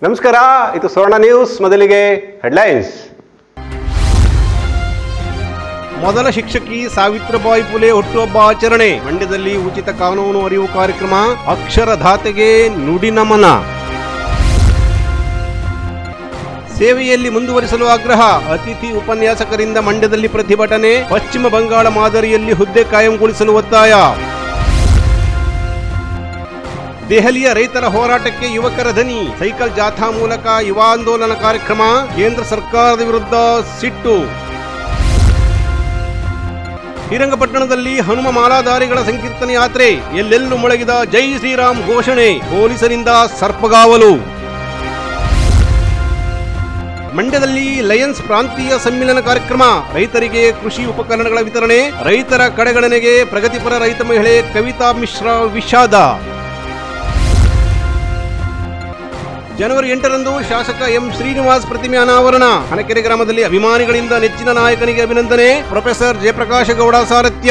ನಮಸ್ಕಾರ ಇದು ಸುವರ್ಣ ನ್ಯೂಸ್ ಮೊದಲಿಗೆ ಹೆಡ್ಲೈನ್ಸ್ ಮೊದಲ ಶಿಕ್ಷಕಿ ಸಾವಿತ್ರಿಬಾಯಿ ಫುಲೆ ಹುಟ್ಟುಹಬ್ಬ ಆಚರಣೆ ಮಂಡ್ಯದಲ್ಲಿ ಉಚಿತ ಕಾನೂನು ಅರಿವು ಕಾರ್ಯಕ್ರಮ ಅಕ್ಷರಧಾತೆಗೆ ನುಡಿ ನಮನ ಸೇವೆಯಲ್ಲಿ ಮುಂದುವರಿಸಲು ಆಗ್ರಹ ಅತಿಥಿ ಉಪನ್ಯಾಸಕರಿಂದ ಮಂಡ್ಯದಲ್ಲಿ ಪ್ರತಿಭಟನೆ ಪಶ್ಚಿಮ ಬಂಗಾಳ ಮಾದರಿಯಲ್ಲಿ ಹುದ್ದೆ ಕಾಯಂಗೊಳಿಸಲು ಒತ್ತಾಯ ದೆಹಲಿಯ ರೈತರ ಹೋರಾಟಕ್ಕೆ ಯುವಕರ ದನಿ ಸೈಕಲ್ ಜಾಥಾ ಮೂಲಕ ಯುವಾಂದೋಲನ ಕಾರ್ಯಕ್ರಮ ಕೇಂದ್ರ ಸರ್ಕಾರದ ವಿರುದ್ಧ ಸಿಟ್ಟು ಶ್ರೀರಂಗಪಟ್ಟಣದಲ್ಲಿ ಹನುಮ ಮಾಲಾಧಾರಿಗಳ ಸಂಕೀರ್ತನೆ ಯಾತ್ರೆ ಎಲ್ಲೆಲ್ಲೂ ಮೊಳಗಿದ ಜೈ ಶ್ರೀರಾಮ್ ಘೋಷಣೆ ಪೊಲೀಸರಿಂದ ಸರ್ಪಗಾವಲು ಮಂಡ್ಯದಲ್ಲಿ ಲಯನ್ಸ್ ಪ್ರಾಂತೀಯ ಸಮ್ಮಿಲನ ಕಾರ್ಯಕ್ರಮ ರೈತರಿಗೆ ಕೃಷಿ ಉಪಕರಣಗಳ ವಿತರಣೆ ರೈತರ ಕಡೆಗಣನೆಗೆ ಪ್ರಗತಿಪರ ರೈತ ಮಹಿಳೆ ಕವಿತಾ ಮಿಶ್ರಾ ವಿಷಾದ ಜನವರಿ ಎಂಟರಂದು ಶಾಸಕ ಎಂ ಶ್ರೀನಿವಾಸ್ ಪ್ರತಿಮೆ ಅನಾವರಣ ಹನಕೆರೆ ಗ್ರಾಮದಲ್ಲಿ ಅಭಿಮಾನಿಗಳಿಂದ ನೆಚ್ಚಿನ ನಾಯಕನಿಗೆ ಅಭಿನಂದನೆ ಪ್ರೊಫೆಸರ್ ಜಯಪ್ರಕಾಶ ಗೌಡ ಸಾರಥ್ಯ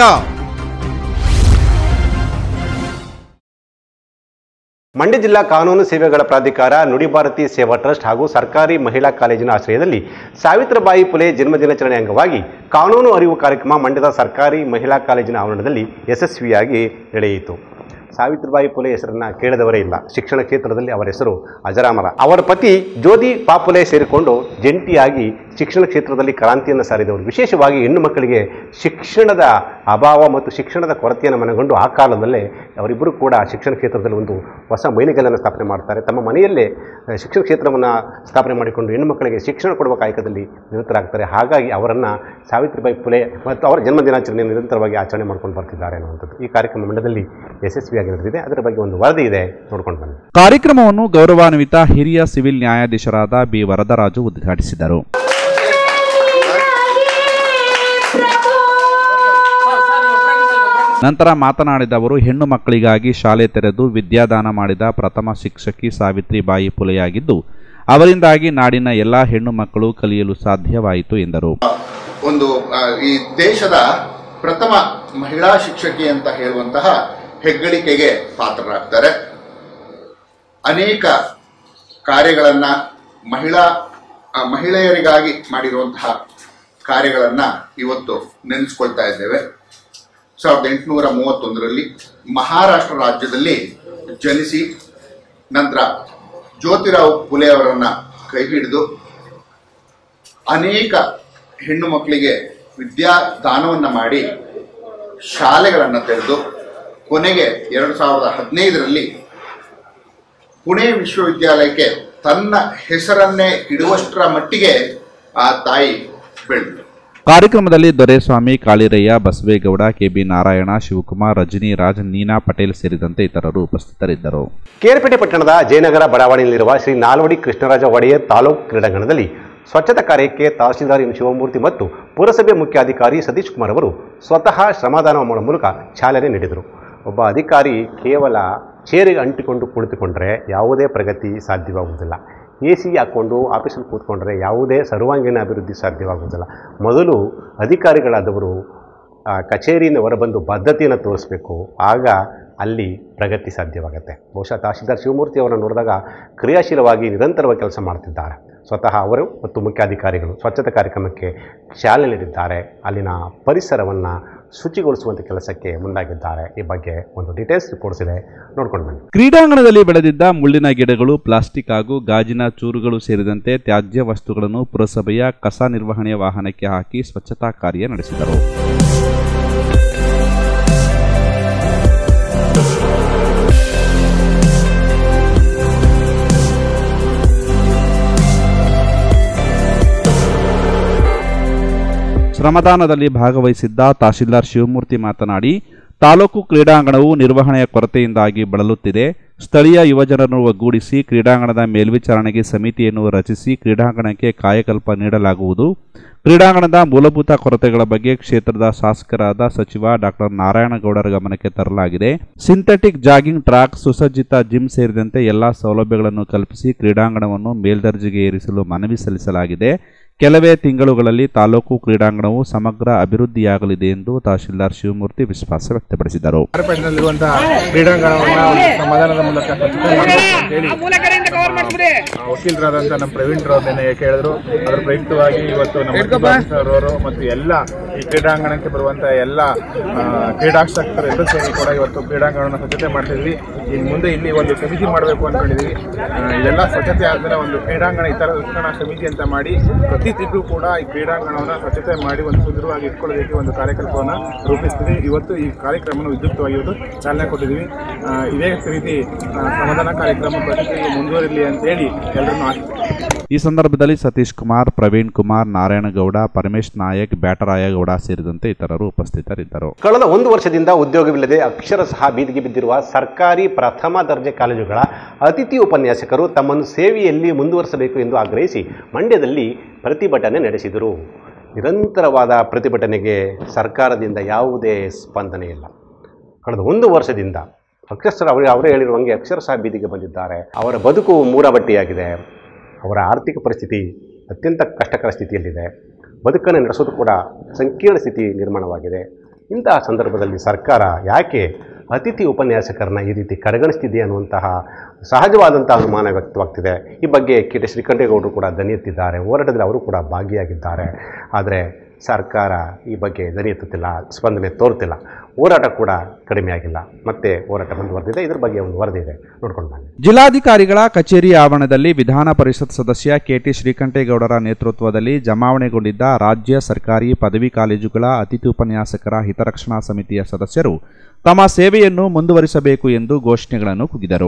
ಮಂಡ್ಯ ಜಿಲ್ಲಾ ಕಾನೂನು ಸೇವೆಗಳ ಪ್ರಾಧಿಕಾರ ನುಡಿಭಾರತಿ ಸೇವಾ ಟ್ರಸ್ಟ್ ಹಾಗೂ ಸರ್ಕಾರಿ ಮಹಿಳಾ ಕಾಲೇಜಿನ ಆಶ್ರಯದಲ್ಲಿ ಸಾವಿತ್ರಿಬಾಯಿ ಫುಲೆ ಜನ್ಮದಿನಾಚರಣೆ ಅಂಗವಾಗಿ ಕಾನೂನು ಅರಿವು ಕಾರ್ಯಕ್ರಮ ಮಂಡ್ಯದ ಸರ್ಕಾರಿ ಮಹಿಳಾ ಕಾಲೇಜಿನ ಆವರಣದಲ್ಲಿ ಯಶಸ್ವಿಯಾಗಿ ನಡೆಯಿತು ಸಾವಿತ್ರಿಬಾಯಿ ಫುಲೆ ಹೆಸರನ್ನ ಕೇಳಿದವರೇ ಇಲ್ಲ ಶಿಕ್ಷಣ ಕ್ಷೇತ್ರದಲ್ಲಿ ಅವರ ಹೆಸರು ಅಜರಾಮರ ಅವರ ಪತಿ ಜ್ಯೋತಿ ಪಾಪುಲೆ ಸೇರಿಕೊಂಡು ಜಂಟಿಯಾಗಿ ಶಿಕ್ಷಣ ಕ್ಷೇತ್ರದಲ್ಲಿ ಕ್ರಾಂತಿಯನ್ನು ಸಾರಿದವರು ವಿಶೇಷವಾಗಿ ಹೆಣ್ಣು ಮಕ್ಕಳಿಗೆ ಶಿಕ್ಷಣದ ಅಭಾವ ಮತ್ತು ಶಿಕ್ಷಣದ ಕೊರತೆಯನ್ನು ಮನಗೊಂಡು ಆ ಕಾಲದಲ್ಲೇ ಅವರಿಬ್ಬರು ಕೂಡ ಶಿಕ್ಷಣ ಕ್ಷೇತ್ರದಲ್ಲಿ ಒಂದು ಹೊಸ ಮೈಲಿಗಲ್ಲನ್ನು ಸ್ಥಾಪನೆ ಮಾಡ್ತಾರೆ ತಮ್ಮ ಮನೆಯಲ್ಲೇ ಅಹ್, ಶಿಕ್ಷಣ ಕ್ಷೇತ್ರವನ್ನು ಸ್ಥಾಪನೆ ಮಾಡಿಕೊಂಡು ಹೆಣ್ಣು ಮಕ್ಕಳಿಗೆ ಶಿಕ್ಷಣ ಕೊಡುವ ಕಾಯಕದಲ್ಲಿ ನಿರತರಾಗ್ತಾರೆ ಹಾಗಾಗಿ ಅವರನ್ನು ಸಾವಿತ್ರಿಬಾಯಿ ಫುಲೆ ಮತ್ತು ಅವರ ಜನ್ಮ ದಿನಾಚರಣೆಯನ್ನು ನಿರಂತರವಾಗಿ ಆಚರಣೆ ಮಾಡ್ಕೊಂಡು ಬರ್ತಿದ್ದಾರೆ ಅನ್ನುವಂಥದ್ದು ಈ ಕಾರ್ಯಕ್ರಮ ಮಂಡ್ಯದಲ್ಲಿ ಯಶಸ್ವಿಯಾಗಿ ನಡೆದಿದೆ ಅದರ ಬಗ್ಗೆ ಒಂದು ವರದಿ ಇದೆ ನೋಡ್ಕೊಂಡು ಬನ್ನಿ ಕಾರ್ಯಕ್ರಮವನ್ನು ಗೌರವಾನ್ವಿತ ಹಿರಿಯ ಸಿವಿಲ್ ನ್ಯಾಯಾಧೀಶರಾದ ಬಿ ವರದರಾಜು ಉದ್ಘಾಟಿಸಿದರು ನಂತರ ಮಾತನಾಡಿದ ಅವರು ಹೆಣ್ಣು ಮಕ್ಕಳಿಗಾಗಿ ಶಾಲೆ ತೆರೆದು ವಿದ್ಯಾದಾನ ಮಾಡಿದ ಪ್ರಥಮ ಶಿಕ್ಷಕಿ ಸಾವಿತ್ರಿಬಾಯಿ ಫುಲೆಯಾಗಿದ್ದು ಅವರಿಂದಾಗಿ ನಾಡಿನ ಎಲ್ಲ ಹೆಣ್ಣು ಮಕ್ಕಳು ಕಲಿಯಲು ಸಾಧ್ಯವಾಯಿತು ಎಂದರು ಒಂದು ಆ, ಈ ದೇಶದ ಪ್ರಥಮ ಮಹಿಳಾ ಶಿಕ್ಷಕಿ ಅಂತ ಹೇಳುವಂತಹ ಹೆಗ್ಗಳಿಕೆಗೆ ಪಾತ್ರರಾಗ್ತಾರೆ ಅನೇಕ ಕಾರ್ಯಗಳನ್ನ ಮಹಿಳಾ ಆ, ಮಹಿಳೆಯರಿಗಾಗಿ ಮಾಡಿರುವಂತಹ ಕಾರ್ಯಗಳನ್ನ ಇವತ್ತು ನೆನೆಸ್ಕೊಳ್ತಾ ಇದ್ದೇವೆ ಸಾವಿರದ ಎಂಟುನೂರ ಮೂವತ್ತೊಂದರಲ್ಲಿ ಮಹಾರಾಷ್ಟ್ರ ರಾಜ್ಯದಲ್ಲಿ ಜನಿಸಿ ನಂತರ ಜ್ಯೋತಿರಾವ್ ಫುಲೆ ಅವರನ್ನ ಕೈ ಹಿಡಿದು ಅನೇಕ ಹೆಣ್ಣು ಮಕ್ಕಳಿಗೆ ವಿದ್ಯಾದಾನವನ್ನ ಮಾಡಿ ಶಾಲೆಗಳನ್ನು ತೆರೆದು ಕೊನೆಗೆ ಎರಡು ಸಾವಿರದ ಹದಿನೈದರಲ್ಲಿ ಪುಣೆ ವಿಶ್ವವಿದ್ಯಾಲಯಕ್ಕೆ ತನ್ನ ಹೆಸರನ್ನೇ ಇಡುವಷ್ಟರ ಮಟ್ಟಿಗೆ ಆ ತಾಯಿ ಬೆಳೆದು ಕಾರ್ಯಕ್ರಮದಲ್ಲಿ ದೊರೆಸ್ವಾಮಿ ಕಾಳಿರಯ್ಯ ಬಸವೇಗೌಡ ಕೆಬಿ ನಾರಾಯಣ ಶಿವಕುಮಾರ್ ರಜನಿ ರಾಜ್ ನೀನಾ ಪಟೇಲ್ ಸೇರಿದಂತೆ ಇತರರು ಉಪಸ್ಥಿತರಿದ್ದರು ಕೇರ್ಪೇಟೆ ಪಟ್ಟಣದ ಜಯನಗರ ಬಡಾವಣೆಯಲ್ಲಿರುವ ಶ್ರೀ ನಾಲ್ವಡಿ ಕೃಷ್ಣರಾಜ ಒಡೆಯರ್ ತಾಲೂಕು ಕ್ರೀಡಾಂಗಣದಲ್ಲಿ ಸ್ವಚ್ಛತಾ ಕಾರ್ಯಕ್ಕೆ ತಹಸೀಲ್ದಾರ್ ಎಂ ಶಿವಮೂರ್ತಿ ಮತ್ತು ಪುರಸಭೆ ಮುಖ್ಯಾಧಿಕಾರಿ ಸತೀಶ್ ಕುಮಾರ್ ಅವರು ಸ್ವತಃ ಶ್ರಮದಾನ ಮಾಡುವ ಮೂಲಕ ಚಾಲನೆ ನೀಡಿದರು ಒಬ್ಬ ಅಧಿಕಾರಿ ಕೇವಲ ಚೇರಿಗೆ ಅಂಟಿಕೊಂಡು ಕುಳಿತುಕೊಂಡ್ರೆ ಯಾವುದೇ ಪ್ರಗತಿ ಸಾಧ್ಯವಾಗುವುದಿಲ್ಲ ಎ ಸಿ ಹಾಕ್ಕೊಂಡು ಆಫೀಸಲ್ಲಿ ಕೂತ್ಕೊಂಡ್ರೆ ಯಾವುದೇ ಸರ್ವಾಂಗೀಣ ಅಭಿವೃದ್ಧಿ ಸಾಧ್ಯವಾಗುವುದಿಲ್ಲ ಮೊದಲು ಅಧಿಕಾರಿಗಳಾದವರು ಆ, ಕಚೇರಿಯಿಂದ ಹೊರಬಂದು ಬದ್ಧತೆಯನ್ನು ತೋರಿಸಬೇಕು ಆಗ ಅಲ್ಲಿ ಪ್ರಗತಿ ಸಾಧ್ಯವಾಗುತ್ತೆ ಬಹುಶಃ ತಹಶೀಲ್ದಾರ್ ಶಿವಮೂರ್ತಿ ಅವರನ್ನು ನೋಡಿದಾಗ ಕ್ರಿಯಾಶೀಲವಾಗಿ ನಿರಂತರವಾಗಿ ಕೆಲಸ ಮಾಡ್ತಿದ್ದಾರೆ ಸ್ವತಃ ಅವರು ಮತ್ತು ಮುಖ್ಯಾಧಿಕಾರಿಗಳು ಸ್ವಚ್ಛತಾ ಕಾರ್ಯಕ್ರಮಕ್ಕೆ ಚಾಲನೆ ನೀಡಿದ್ದಾರೆ ಅಲ್ಲಿನ ಪರಿಸರವನ್ನು ಶುಚಿಗೊಳಿಸುವಂಥ ಕೆಲಸಕ್ಕೆ ಮುಂದಾಗಿದ್ದಾರೆ ಈ ಬಗ್ಗೆ ಒಂದು ಡೀಟೇಲ್ಸ್ ರಿಪೋರ್ಟ್ಸ್ ಇದೆ ನೋಡ್ಕೊಂಡು ಬನ್ನಿ ಕ್ರೀಡಾಂಗಣದಲ್ಲಿ ಬೆಳೆದಿದ್ದ ಮುಳ್ಳಿನ ಗಿಡಗಳು ಪ್ಲಾಸ್ಟಿಕ್ ಹಾಗೂ ಗಾಜಿನ ಚೂರುಗಳು ಸೇರಿದಂತೆ ತ್ಯಾಜ್ಯ ವಸ್ತುಗಳನ್ನು ಪುರಸಭೆಯ ಕಸ ನಿರ್ವಹಣೆ ವಾಹನಕ್ಕೆ ಹಾಕಿ ಸ್ವಚ್ಛತಾ ಕಾರ್ಯ ನಡೆಸಿದರು ಶ್ರಮದಾನದಲ್ಲಿ ಭಾಗವಹಿಸಿದ್ದ ತಹಶೀಲ್ದಾರ್ ಶಿವಮೂರ್ತಿ ಮಾತನಾಡಿ ತಾಲೂಕು ಕ್ರೀಡಾಂಗಣವು ನಿರ್ವಹಣೆಯ ಕೊರತೆಯಿಂದಾಗಿ ಬಳಲುತ್ತಿದೆ ಸ್ಥಳೀಯ ಯುವಜನರನ್ನು ಒಗ್ಗೂಡಿಸಿ ಕ್ರೀಡಾಂಗಣದ ಮೇಲ್ವಿಚಾರಣೆಗೆ ಸಮಿತಿಯನ್ನು ರಚಿಸಿ ಕ್ರೀಡಾಂಗಣಕ್ಕೆ ಕಾಯಕಲ್ಪ ನೀಡಲಾಗುವುದು ಕ್ರೀಡಾಂಗಣದ ಮೂಲಭೂತ ಕೊರತೆಗಳ ಬಗ್ಗೆ ಕ್ಷೇತ್ರದ ಶಾಸಕರಾದ ಸಚಿವ ಡಾಕ್ಟರ್ ನಾರಾಯಣಗೌಡರ ಗಮನಕ್ಕೆ ತರಲಾಗಿದೆ ಸಿಂಥೆಟಿಕ್ ಜಾಗಿಂಗ್ ಟ್ರ್ಯಾಕ್ ಸುಸಜ್ಜಿತ ಜಿಮ್ ಸೇರಿದಂತೆ ಎಲ್ಲಾ ಸೌಲಭ್ಯಗಳನ್ನು ಕಲ್ಪಿಸಿ ಕ್ರೀಡಾಂಗಣವನ್ನು ಮೇಲ್ದರ್ಜೆಗೆ ಏರಿಸಲು ಮನವಿ ಸಲ್ಲಿಸಲಾಗಿದೆ ಕೆಲವೇ ತಿಂಗಳುಗಳಲ್ಲಿ ತಾಲೂಕು ಕ್ರೀಡಾಂಗಣವು ಸಮಗ್ರ ಅಭಿವೃದ್ಧಿಯಾಗಲಿದೆ ಎಂದು ತಹಶೀಲ್ದಾರ್ ಶಿವಮೂರ್ತಿ ವಿಶ್ವಾಸ ವ್ಯಕ್ತಪಡಿಸಿದರು ಕಾರ್ಪೇಟ್ನಲ್ಲಿರುವಂತಹ ಕ್ರೀಡಾಂಗಣವನ್ನು ಒಂದು ಸಮಾಧಾನದ ಮೂಲಕ ಸ್ವಚ್ಛತೆ ಮಾಡಬೇಕು ಅಂತೇಳಿ ಆ, ವಕೀಲರಾದಂಥ ನಮ್ಮ ಪ್ರವೀಣ್ ರಾವ್ ನೆನೆ ಕೇಳಿದ್ರು ಅದರ ಪ್ರಯುಕ್ತವಾಗಿ ಇವತ್ತು ನಮ್ಮ ಸುಭಾಷ್ ಸರ್ ಅವರು ಮತ್ತು ಎಲ್ಲ ಈ ಕ್ರೀಡಾಂಗಣಕ್ಕೆ ಬರುವಂತ ಎಲ್ಲ ಆ, ಕ್ರೀಡಾಸಕ್ತರು ಎಲ್ಲರೂ ಸೇರಿ ಕೂಡ ಇವತ್ತು ಕ್ರೀಡಾಂಗಣವನ್ನು ಸ್ವಚ್ಛತೆ ಮಾಡ್ತಿದ್ವಿ ಇನ್ನು ಮುಂದೆ ಇಲ್ಲಿ ಒಂದು ಸಮಿತಿ ಮಾಡಬೇಕು ಅನ್ಕೊಂಡಿದ್ವಿ ಆ, ಇದೆಲ್ಲ ಸ್ವಚ್ಛತೆ ಆದ್ಮೇಲೆ ಒಂದು ಕ್ರೀಡಾಂಗಣ ಇತರ ರಕ್ಷಣಾ ಸಮಿತಿ ಅಂತ ಮಾಡಿ ಪ್ರತಿ ತಿಂಗಳು ಕೂಡ ಈ ಕ್ರೀಡಾಂಗಣವನ್ನು ಸ್ವಚ್ಛತೆ ಮಾಡಿ ಒಂದು ಸುಂದರವಾಗಿ ಇಟ್ಕೊಳ್ಳೋದಕ್ಕೆ ಒಂದು ಕಾರ್ಯಕ್ರಮವನ್ನು ರೂಪಿಸ್ತೀವಿ ಇವತ್ತು ಈ ಕಾರ್ಯಕ್ರಮವನ್ನು ವಿದ್ಯುಕ್ತವಾಗಿ ಇವತ್ತು ಚಾಲನೆ ಕೊಟ್ಟಿದ್ದೀವಿ ಆ, ಇದೇ ರೀತಿ ಆ, ಸಮಾಧಾನ ಕಾರ್ಯಕ್ರಮ ಪ್ರತಿ ತಿಂಗಳು ಮುಂದುವರಿಲಿ ಅಂತೇಳಿ ಎಲ್ಲರನ್ನು ಆಶಿಸ್ತೀವಿ ಈ ಸಂದರ್ಭದಲ್ಲಿ ಸತೀಶ್ ಕುಮಾರ್ ಪ್ರವೀಣ್ ಕುಮಾರ್ ನಾರಾಯಣಗೌಡ ಪರಮೇಶ್ ನಾಯಕ್ ಬ್ಯಾಟರಾಯಗೌಡ ಸೇರಿದಂತೆ ಇತರರು ಉಪಸ್ಥಿತರಿದ್ದರು ಕಳೆದ ಒಂದು ವರ್ಷದಿಂದ ಉದ್ಯೋಗವಿಲ್ಲದೆ ಅಕ್ಷರಶಃ ಬೀದಿಗೆ ಬಿದ್ದಿರುವ ಸರ್ಕಾರಿ ಪ್ರಥಮ ದರ್ಜೆ ಕಾಲೇಜುಗಳ ಅತಿಥಿ ಉಪನ್ಯಾಸಕರು ತಮ್ಮನ್ನು ಸೇವೆಯಲ್ಲಿ ಮುಂದುವರಿಸಬೇಕು ಎಂದು ಆಗ್ರಹಿಸಿ ಮಂಡ್ಯದಲ್ಲಿ ಪ್ರತಿಭಟನೆ ನಡೆಸಿದರು ನಿರಂತರವಾದ ಪ್ರತಿಭಟನೆಗೆ ಸರ್ಕಾರದಿಂದ ಯಾವುದೇ ಸ್ಪಂದನೆ ಇಲ್ಲ ಕಳೆದ ಒಂದು ವರ್ಷದಿಂದ ಅಕ್ಷರಶಃ ಅವರು ಅವರೇ ಹೇಳಿರುವಂಗೆ ಅಕ್ಷರಶಃ ಬೀದಿಗೆ ಬಂದಿದ್ದಾರೆ ಅವರ ಬದುಕು ಮೂರಬಟ್ಟಿಯಾಗಿದೆ ಅವರ ಆರ್ಥಿಕ ಪರಿಸ್ಥಿತಿ ಅತ್ಯಂತ ಕಷ್ಟಕರ ಸ್ಥಿತಿಯಲ್ಲಿದೆ ಬದುಕನ್ನು ನಡೆಸೋದು ಕೂಡ ಸಂಕೀರ್ಣ ಸ್ಥಿತಿ ನಿರ್ಮಾಣವಾಗಿದೆ ಇಂತಹ ಸಂದರ್ಭದಲ್ಲಿ ಸರ್ಕಾರ ಯಾಕೆ ಅತಿಥಿ ಉಪನ್ಯಾಸಕರನ್ನ ಈ ರೀತಿ ಕಡೆಗಣಿಸ್ತಿದೆ ಅನ್ನುವಂತಹ ಸಹಜವಾದಂಥ ಅನುಮಾನ ವ್ಯಕ್ತವಾಗ್ತಿದೆ ಈ ಬಗ್ಗೆ ಕೆ ಟಿ ಶ್ರೀಕಂಠೇಗೌಡರು ಕೂಡ ದನಿ ಎತ್ತಿದ್ದಾರೆ ಹೋರಾಟದಲ್ಲಿ ಅವರು ಕೂಡ ಭಾಗಿಯಾಗಿದ್ದಾರೆ ಆದರೆ ಸರ್ಕಾರ ಈ ಬಗ್ಗೆ ದನಿ ಎತ್ತುತ್ತಿಲ್ಲ ಸ್ಪಂದನೆ ತೋರುತ್ತಿಲ್ಲ ಹೋರಾಟ ಕೂಡ ಕಡಿಮೆ ಆಗಿಲ್ಲ ಮತ್ತೆ ಹೋರಾಟ ಮುಂದುವರೆದಿದೆ ಇದ್ರ ಬಗ್ಗೆ ಒಂದು ವರದಿ ಇದೆ ನೋಡ್ಕೊಂಡು ಬನ್ನಿ ಜಿಲ್ಲಾಧಿಕಾರಿಗಳ ಕಚೇರಿ ಆವರಣದಲ್ಲಿ ವಿಧಾನ ಪರಿಷತ್ ಸದಸ್ಯ ಕೆಟಿ ಶ್ರೀಕಂಠೇಗೌಡರ ನೇತೃತ್ವದಲ್ಲಿ ಜಮಾವಣೆಗೊಂಡಿದ್ದ ರಾಜ್ಯ ಸರ್ಕಾರಿ ಪದವಿ ಕಾಲೇಜುಗಳ ಅತಿಥಿ ಉಪನ್ಯಾಸಕರ ಹಿತರಕ್ಷಣಾ ಸಮಿತಿಯ ಸದಸ್ಯರು ತಮ್ಮ ಸೇವೆಯನ್ನು ಮುಂದುವರಿಸಬೇಕು ಎಂದು ಘೋಷಣೆಗಳನ್ನು ಕೂಗಿದರು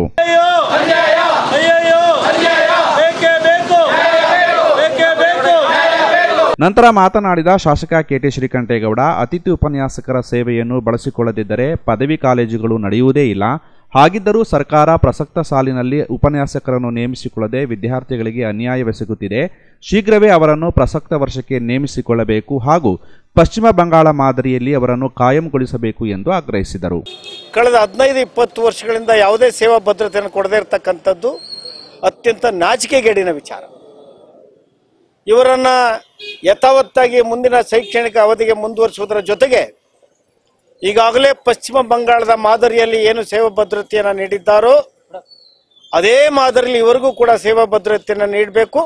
ಅಯ್ಯಯ್ಯೋ ಬೇಕೇ ಬೇಕು ಬೇಕೇ ಬೇಕು ನಂತರ ಮಾತನಾಡಿದ ಶಾಸಕ ಕೆಟಿ ಶ್ರೀಕಂಠೇಗೌಡ ಅತಿಥಿ ಉಪನ್ಯಾಸಕರ ಸೇವೆಯನ್ನು ಬಳಸಿಕೊಳ್ಳದಿದ್ದರೆ ಪದವಿ ಕಾಲೇಜುಗಳು ನಡೆಯುವುದೇ ಇಲ್ಲ ಹಾಗಿದ್ದರೂ ಸರ್ಕಾರ ಪ್ರಸಕ್ತ ಸಾಲಿನಲ್ಲಿ ಉಪನ್ಯಾಸಕರನ್ನು ನೇಮಿಸಿಕೊಳ್ಳದೆ ವಿದ್ಯಾರ್ಥಿಗಳಿಗೆ ಅನ್ಯಾಯವೆಸಗುತ್ತಿದೆ ಶೀಘ್ರವೇ ಅವರನ್ನು ಪ್ರಸಕ್ತ ವರ್ಷಕ್ಕೆ ನೇಮಿಸಿಕೊಳ್ಳಬೇಕು ಹಾಗೂ ಪಶ್ಚಿಮ ಬಂಗಾಳ ಮಾದರಿಯಲ್ಲಿ ಅವರನ್ನು ಕಾಯಂಗೊಳಿಸಬೇಕು ಎಂದು ಆಗ್ರಹಿಸಿದರು ಕಳೆದ ಹದಿನೈದು ಇಪ್ಪತ್ತು ವರ್ಷಗಳಿಂದ ಯಾವುದೇ ಸೇವಾ ಭದ್ರತೆಯನ್ನು ಕೊಡದೇ ಇರತಕ್ಕಂಥದ್ದು ಅತ್ಯಂತ ನಾಚಿಕೆಗೇಡಿನ ವಿಚಾರ ಇವರನ್ನ ಯಥಾವತ್ತಾಗಿ ಮುಂದಿನ ಶೈಕ್ಷಣಿಕ ಅವಧಿಗೆ ಮುಂದುವರಿಸುವುದರ ಜೊತೆಗೆ ಈಗಾಗಲೇ ಪಶ್ಚಿಮ ಬಂಗಾಳದ ಮಾದರಿಯಲ್ಲಿ ಏನು ಸೇವಾ ಭದ್ರತೆಯನ್ನು ನೀಡಿದ್ದಾರೋ ಅದೇ ಮಾದರಿಯಲ್ಲಿ ಇವರಿಗೂ ಕೂಡ ಸೇವಾ ಭದ್ರತೆಯನ್ನು ನೀಡಬೇಕು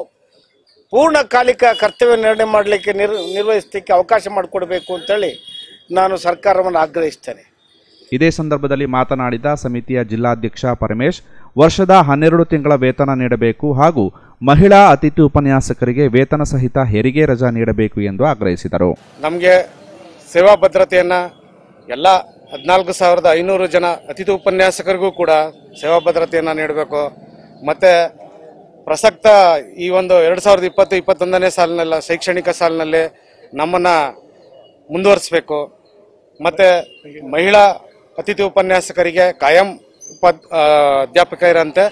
ಪೂರ್ಣಕಾಲಿಕ ಕರ್ತವ್ಯ ನಿರ್ಣಯ ಮಾಡಲಿಕ್ಕೆ ನಿರ್ ನಿರ್ವಹಿಸಲಿಕ್ಕೆ ಅವಕಾಶ ಮಾಡಿಕೊಡ್ಬೇಕು ಅಂತೇಳಿ ನಾನು ಸರ್ಕಾರವನ್ನು ಆಗ್ರಹಿಸ್ತೇನೆ ಇದೇ ಸಂದರ್ಭದಲ್ಲಿ ಮಾತನಾಡಿದ ಸಮಿತಿಯ ಜಿಲ್ಲಾಧ್ಯಕ್ಷ ಪರಮೇಶ್ ವರ್ಷದ ಹನ್ನೆರಡು ತಿಂಗಳ ವೇತನ ನೀಡಬೇಕು ಹಾಗೂ ಮಹಿಳಾ ಅತಿಥಿ ಉಪನ್ಯಾಸಕರಿಗೆ ವೇತನ ಸಹಿತ ಹೆರಿಗೆ ರಜಾ ನೀಡಬೇಕು ಎಂದು ಆಗ್ರಹಿಸಿದರು ನಮಗೆ ಸೇವಾ ಭದ್ರತೆಯನ್ನು ಎಲ್ಲ ಹದಿನಾಲ್ಕು ಸಾವಿರದ ಐನೂರು ಜನ ಅತಿಥಿ ಉಪನ್ಯಾಸಕರಿಗೂ ಕೂಡ ಸೇವಾ ಭದ್ರತೆಯನ್ನು ನೀಡಬೇಕು ಮತ್ತು ಪ್ರಸಕ್ತ ಈ ಒಂದು ಎರಡು ಸಾವಿರದ ಇಪ್ಪತ್ತು ಇಪ್ಪತ್ತೊಂದನೇ ಸಾಲಿನೆಲ್ಲ ಶೈಕ್ಷಣಿಕ ಸಾಲಿನಲ್ಲಿ ನಮ್ಮನ್ನು ಮುಂದುವರಿಸಬೇಕು ಮತ್ತು ಮಹಿಳಾ ಅತಿಥಿ ಉಪನ್ಯಾಸಕರಿಗೆ ಕಾಯಂ ಉಪ ಆ, ಅಧ್ಯಾಪಕರಂತೆ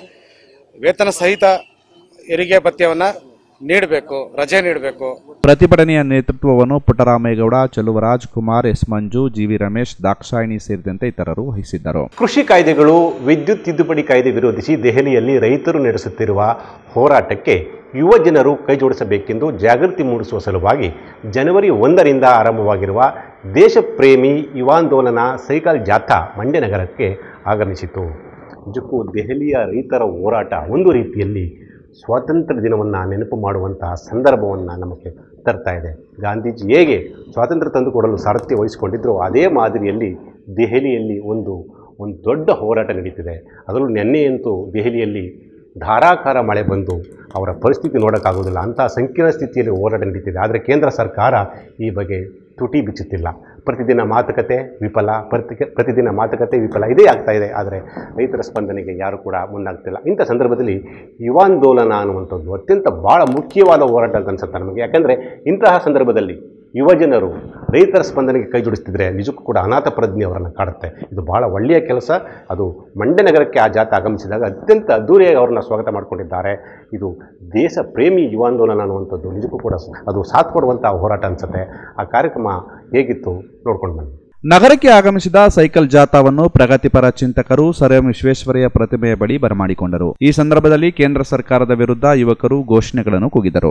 ವೇತನ ಸಹಿತ ಹೆರಿಗೆ ಭತ್ಯವನ್ನು ನೀಡಬೇಕು ರಜೆ ನೀಡಬೇಕು ಪ್ರತಿಭಟನೆಯ ನೇತೃತ್ವವನ್ನು ಪುಟ್ಟರಾಮೇಗೌಡ ಚಲುವರಾಜ್ ಕುಮಾರ್ ಎಸ್ ಮಂಜು ಜಿವಿ ರಮೇಶ್ ದಾಕ್ಷಾಯಿಣಿ ಸೇರಿದಂತೆ ಇತರರು ವಹಿಸಿದ್ದರು ಕೃಷಿ ಕಾಯ್ದೆಗಳು ವಿದ್ಯುತ್ ತಿದ್ದುಪಡಿ ಕಾಯ್ದೆ ವಿರೋಧಿಸಿ ದೆಹಲಿಯಲ್ಲಿ ರೈತರು ನಡೆಸುತ್ತಿರುವ ಹೋರಾಟಕ್ಕೆ ಯುವ ಜನರು ಕೈಜೋಡಿಸಬೇಕೆಂದು ಜಾಗೃತಿ ಮೂಡಿಸುವ ಸಲುವಾಗಿ ಜನವರಿ ಒಂದರಿಂದ ಆರಂಭವಾಗಿರುವ ದೇಶಪ್ರೇಮಿ ಯುವಾಂದೋಲನ ಸೈಕಲ್ ಜಾಥಾ ಮಂಡ್ಯ ನಗರಕ್ಕೆ ಆಗಮಿಸಿತು ನಿಜಕ್ಕೂ ದೆಹಲಿಯ ರೈತರ ಹೋರಾಟ ಒಂದು ರೀತಿಯಲ್ಲಿ ಸ್ವಾತಂತ್ರ್ಯ ದಿನವನ್ನು ನೆನಪು ಮಾಡುವಂತಹ ಸಂದರ್ಭವನ್ನು ನಮಗೆ ತರ್ತಾ ಇದೆ ಗಾಂಧೀಜಿ ಹೇಗೆ ಸ್ವಾತಂತ್ರ್ಯ ತಂದುಕೊಡಲು ಸಾರಥ್ಯ ವಹಿಸಿಕೊಂಡಿದ್ದರೋ ಅದೇ ಮಾದರಿಯಲ್ಲಿ ದೆಹಲಿಯಲ್ಲಿ ಒಂದು ಒಂದು ದೊಡ್ಡ ಹೋರಾಟ ನಡೀತಿದೆ ಅದರಲ್ಲೂ ನಿನ್ನೆಯಂತೂ ದೆಹಲಿಯಲ್ಲಿ ಧಾರಾಕಾರ ಮಳೆ ಬಂದು ಅವರ ಪರಿಸ್ಥಿತಿ ನೋಡೋಕ್ಕಾಗೋದಿಲ್ಲ ಅಂತಹ ಸಂಕೀರ್ಣ ಸ್ಥಿತಿಯಲ್ಲಿ ಹೋರಾಟ ನಡೀತಿದೆ ಆದರೆ ಕೇಂದ್ರ ಸರ್ಕಾರ ಈ ಬಗ್ಗೆ ತುಟಿ ಬಿಚ್ಚುತ್ತಿಲ್ಲ ಪ್ರತಿದಿನ ಮಾತುಕತೆ ವಿಫಲ ಪ್ರತಿ ಪ್ರತಿದಿನ ಮಾತುಕತೆ ವಿಫಲ ಇದೇ ಆಗ್ತಾ ಇದೆ ಆದರೆ ರೈತರ ಸ್ಪಂದನೆಗೆ ಯಾರು ಕೂಡ ಮುಂದಾಗ್ತಿಲ್ಲ ಇಂಥ ಸಂದರ್ಭದಲ್ಲಿ ಯುವಾಂದೋಲನ ಅನ್ನುವಂಥದ್ದು ಅತ್ಯಂತ ಭಾಳ ಮುಖ್ಯವಾದ ಹೋರಾಟ ಅಂತ ಅನ್ಸುತ್ತೆ ನಮಗೆ ಯಾಕಂದರೆ ಇಂತಹ ಸಂದರ್ಭದಲ್ಲಿ ಯುವಜನರು ರೈತರ ಸ್ಪಂದನೆಗೆ ಕೈ ಜೋಡಿಸ್ತಿದ್ರೆ ನಿಜಕ್ಕೂ ಕೂಡ ಅನಾಥ ಪ್ರಜ್ಞೆ ಅವರನ್ನು ಕಾಡುತ್ತೆ ಇದು ಭಾಳ ಒಳ್ಳೆಯ ಕೆಲಸ ಅದು ಮಂಡ್ಯ ನಗರಕ್ಕೆ ಆ ಜಾತ ಆಗಮಿಸಿದಾಗ ಅತ್ಯಂತ ಅದ್ದೂರಿಯಾಗಿ ಅವರನ್ನು ಸ್ವಾಗತ ಮಾಡಿಕೊಂಡಿದ್ದಾರೆ ಇದು ದೇಶ ಪ್ರೇಮಿ ಯುವಾಂದೋಲನ ಅನ್ನುವಂಥದ್ದು ನಿಜಕ್ಕೂ ಕೂಡ ಅದು ಸಾಥ್ ಕೊಡುವಂಥ ಹೋರಾಟ ಅನಿಸುತ್ತೆ ಆ ಕಾರ್ಯಕ್ರಮ ಹೇಗಿತ್ತು ನೋಡ್ಕೊಂಡು ಬನ್ನಿ ನಗರಕ್ಕೆ ಆಗಮಿಸಿದ ಸೈಕಲ್ ಜಾಥಾವನ್ನು ಪ್ರಗತಿಪರ ಚಿಂತಕರು ಸರ್ ಎಂ ವಿಶ್ವೇಶ್ವರಯ್ಯ ಪ್ರತಿಮೆಯ ಬಳಿ ಬರಮಾಡಿಕೊಂಡರು ಈ ಸಂದರ್ಭದಲ್ಲಿ ಕೇಂದ್ರ ಸರ್ಕಾರದ ವಿರುದ್ಧ ಯುವಕರು ಘೋಷಣೆಗಳನ್ನು ಕೂಗಿದರು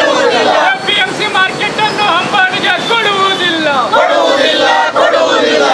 ಪಿಎಂಸಿ ಮಾರ್ಕೆಟ್ ಅನ್ನು ಹಂಬಾಣಿಗೆ ಕೊಡುವುದಿಲ್ಲ ಕೊಡುವುದಿಲ್ಲ ಕೊಡುವುದಿಲ್ಲ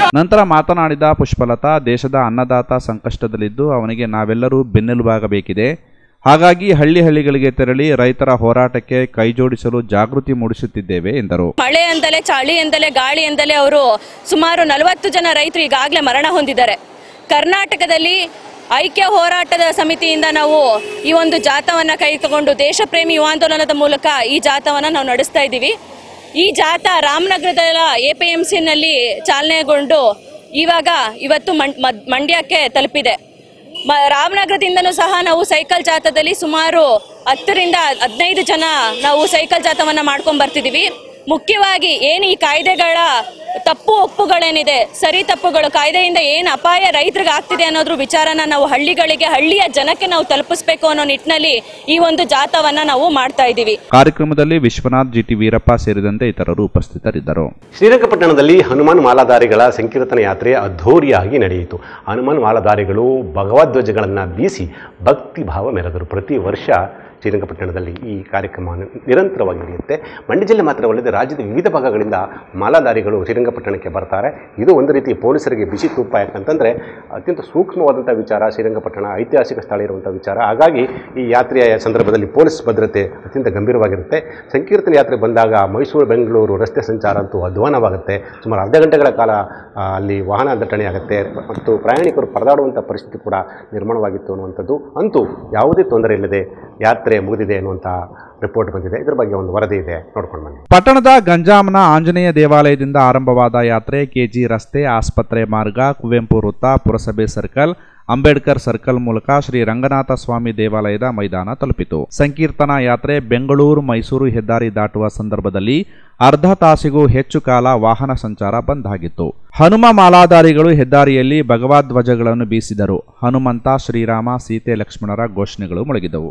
ನಂತರ ಮಾತನಾಡಿದ ಪುಷ್ಪಲತಾ ದೇಶದ ಅನ್ನದಾತ ಸಂಕಷ್ಟದಲ್ಲಿದ್ದು ಅವನಿಗೆ ನಾವೆಲ್ಲರೂ ಬೆನ್ನೆಲುಬಾಗಬೇಕಿದೆ ಹಾಗಾಗಿ ಹಳ್ಳಿ ಹಳ್ಳಿಗಳಿಗೆ ತೆರಳಿ ರೈತರ ಹೋರಾಟಕ್ಕೆ ಕೈಜೋಡಿಸಲು ಜಾಗೃತಿ ಮೂಡಿಸುತ್ತಿದ್ದೇವೆ ಎಂದರು ಮಳೆ ಎಂದಲೇ ಚಳಿ ಎಂದಲೇ ಗಾಳಿ ಎಂದಲೇ ಅವರು ಸುಮಾರು ನಲವತ್ತು ಜನ ರೈತರು ಈಗಾಗಲೇ ಮರಣ ಹೊಂದಿದ್ದಾರೆ ಕರ್ನಾಟಕದಲ್ಲಿ ಐಕ್ಯ ಹೋರಾಟದ ಸಮಿತಿಯಿಂದ ನಾವು ಈ ಒಂದು ಜಾಥವನ್ನ ಕೈ ತಗೊಂಡು ದೇಶಪ್ರೇಮಿ ಯುವಾಂದೋಲನದ ಮೂಲಕ ಈ ಜಾಥವನ್ನ ನಾವು ನಡೆಸ್ತಾ ಇದ್ದೀವಿ ಈ ಜಾಥಾ ರಾಮನಗರದ ಎ ಪಿ ಎಂ ಸಿನಲ್ಲಿ ಚಾಲನೆಗೊಂಡು ಇವಾಗ ಇವತ್ತು ಮಂ- ಮದ್- ಮಂಡ್ಯಕ್ಕೆ ತಲುಪಿದೆ ಮ- ರಾಮನಗರದಿಂದನೂ ಸಹ ನಾವು ಸೈಕಲ್ ಜಾಥಾದಲ್ಲಿ ಸುಮಾರು ಹತ್ತರಿಂದ ಹದಿನೈದು ಜನ ನಾವು ಸೈಕಲ್ ಜಾಥವನ್ನ ಮಾಡ್ಕೊಂಡ್ ಬರ್ತಿದೀವಿ ಮುಖ್ಯವಾಗಿ ಏನು ಈ ಕಾಯ್ದೆಗಳ ತಪ್ಪು ಒಪ್ಪುಗಳೇನಿದೆ ಸರಿ ತಪ್ಪುಗಳು ಕಾಯ್ದೆಯಿಂದ ಏನು ಅಪಾಯ ರೈತರಿಗೆ ಆಗ್ತಿದೆ ಅನ್ನೋದ್ರ ವಿಚಾರನ ನಾವು ಹಳ್ಳಿಗಳಿಗೆ ಹಳ್ಳಿಯ ಜನಕ್ಕೆ ನಾವು ತಲುಪಿಸ್ಬೇಕು ಅನ್ನೋ ನಿಟ್ಟಿನಲ್ಲಿ ಈ ಒಂದು ಜಾಥವನ್ನ ನಾವು ಮಾಡ್ತಾ ಇದ್ದೀವಿ ಕಾರ್ಯಕ್ರಮದಲ್ಲಿ ವಿಶ್ವನಾಥ್ ಜಿಟಿ ವೀರಪ್ಪ ಸೇರಿದಂತೆ ಇತರರು ಉಪಸ್ಥಿತರಿದ್ದರು ಶ್ರೀರಂಗಪಟ್ಟಣದಲ್ಲಿ ಹನುಮಾನ್ ಮಾಲಾಧಾರಿಗಳ ಸಂಕೀರ್ತನ ಯಾತ್ರೆ ಅದ್ಧೂರಿಯಾಗಿ ನಡೆಯಿತು ಹನುಮಾನ್ ಮಾಲಾಧಾರಿಗಳು ಭಗವದ್ಧ್ವಜಗಳನ್ನು ಬೀಸಿ ಭಕ್ತಿ ಭಾವ ಮೆರೆದರು ಪ್ರತಿ ವರ್ಷ ಶ್ರೀರಂಗಪಟ್ಟಣದಲ್ಲಿ ಈ ಕಾರ್ಯಕ್ರಮ ನಿರಂತರವಾಗಿ ನಡೆಯುತ್ತೆ ಮಂಡ್ಯ ಜಿಲ್ಲೆ ಮಾತ್ರವಲ್ಲದೆ ರಾಜ್ಯದ ವಿವಿಧ ಭಾಗಗಳಿಂದ ಮಾಲಾಧಾರಿಗಳು ಶ್ರೀರಂಗಪಟ್ಟಣಕ್ಕೆ ಬರ್ತಾರೆ ಇದು ಒಂದು ರೀತಿ ಪೊಲೀಸರಿಗೆ ಬಿಸಿ ತುಪ್ಪ ಯಾಕಂತಂದರೆ ಅತ್ಯಂತ ಸೂಕ್ಷ್ಮವಾದಂಥ ವಿಚಾರ ಶ್ರೀರಂಗಪಟ್ಟಣ ಐತಿಹಾಸಿಕ ಸ್ಥಳ ಇರುವಂಥ ವಿಚಾರ ಹಾಗಾಗಿ ಈ ಯಾತ್ರೆಯ ಸಂದರ್ಭದಲ್ಲಿ ಪೊಲೀಸ್ ಭದ್ರತೆ ಅತ್ಯಂತ ಗಂಭೀರವಾಗಿರುತ್ತೆ ಸಂಕೀರ್ತನ ಯಾತ್ರೆ ಬಂದಾಗ ಮೈಸೂರು ಬೆಂಗಳೂರು ರಸ್ತೆ ಸಂಚಾರ ಅಂತೂ ಅಧ್ವಾನವಾಗುತ್ತೆ ಸುಮಾರು ಅರ್ಧ ಗಂಟೆಗಳ ಕಾಲ ಆ, ಅಲ್ಲಿ ವಾಹನ ದಟ್ಟಣೆ ಆಗುತ್ತೆ ಮತ್ತು ಪ್ರಯಾಣಿಕರು ಪರದಾಡುವಂಥ ಪರಿಸ್ಥಿತಿ ಕೂಡ ನಿರ್ಮಾಣವಾಗಿತ್ತು ಅನ್ನುವಂಥದ್ದು ಅಂತೂ ಯಾವುದೇ ತೊಂದರೆ ಇಲ್ಲದೆ ಯಾತ್ರೆ ಮುಗಿದಿದೆ ಅನ್ನುವಂಥ ರಿಪೋರ್ಟ್ ಬಂದಿದೆ ಇದರ ಬಗ್ಗೆ ಒಂದು ವರದಿ ಇದೆ ನೋಡ್ಕೊಂಡು ಬನ್ನಿ ಪಟ್ಟಣದ ಗಂಜಾಂನ ಆಂಜನೇಯ ದೇವಾಲಯದಿಂದ ಆರಂಭವಾದ ಯಾತ್ರೆ ಕೆಜಿ ರಸ್ತೆ ಆಸ್ಪತ್ರೆ ಮಾರ್ಗ ಕುವೆಂಪು ವೃತ್ತ ಪುರಸಭೆ ಸರ್ಕಲ್ ಅಂಬೇಡ್ಕರ್ ಸರ್ಕಲ್ ಮೂಲಕ ಶ್ರೀ ರಂಗನಾಥ ಸ್ವಾಮಿ ದೇವಾಲಯದ ಮೈದಾನ ತಲುಪಿತು ಸಂಕೀರ್ತನಾ ಯಾತ್ರೆ ಬೆಂಗಳೂರು ಮೈಸೂರು ಹೆದ್ದಾರಿ ದಾಟುವ ಸಂದರ್ಭದಲ್ಲಿ ಅರ್ಧ ತಾಸಿಗೂ ಹೆಚ್ಚು ಕಾಲ ವಾಹನ ಸಂಚಾರ ಬಂದ್ ಆಗಿತ್ತು ಹನುಮ ಮಾಲಾಧಾರಿಗಳು ಹೆದ್ದಾರಿಯಲ್ಲಿ ಭಗವದ್ಧ್ವಜಗಳನ್ನು ಬೀಸಿದರು ಹನುಮಂತ ಶ್ರೀರಾಮ ಸೀತೆ ಲಕ್ಷ್ಮಣರ ಘೋಷಣೆಗಳು ಮೊಳಗಿದವು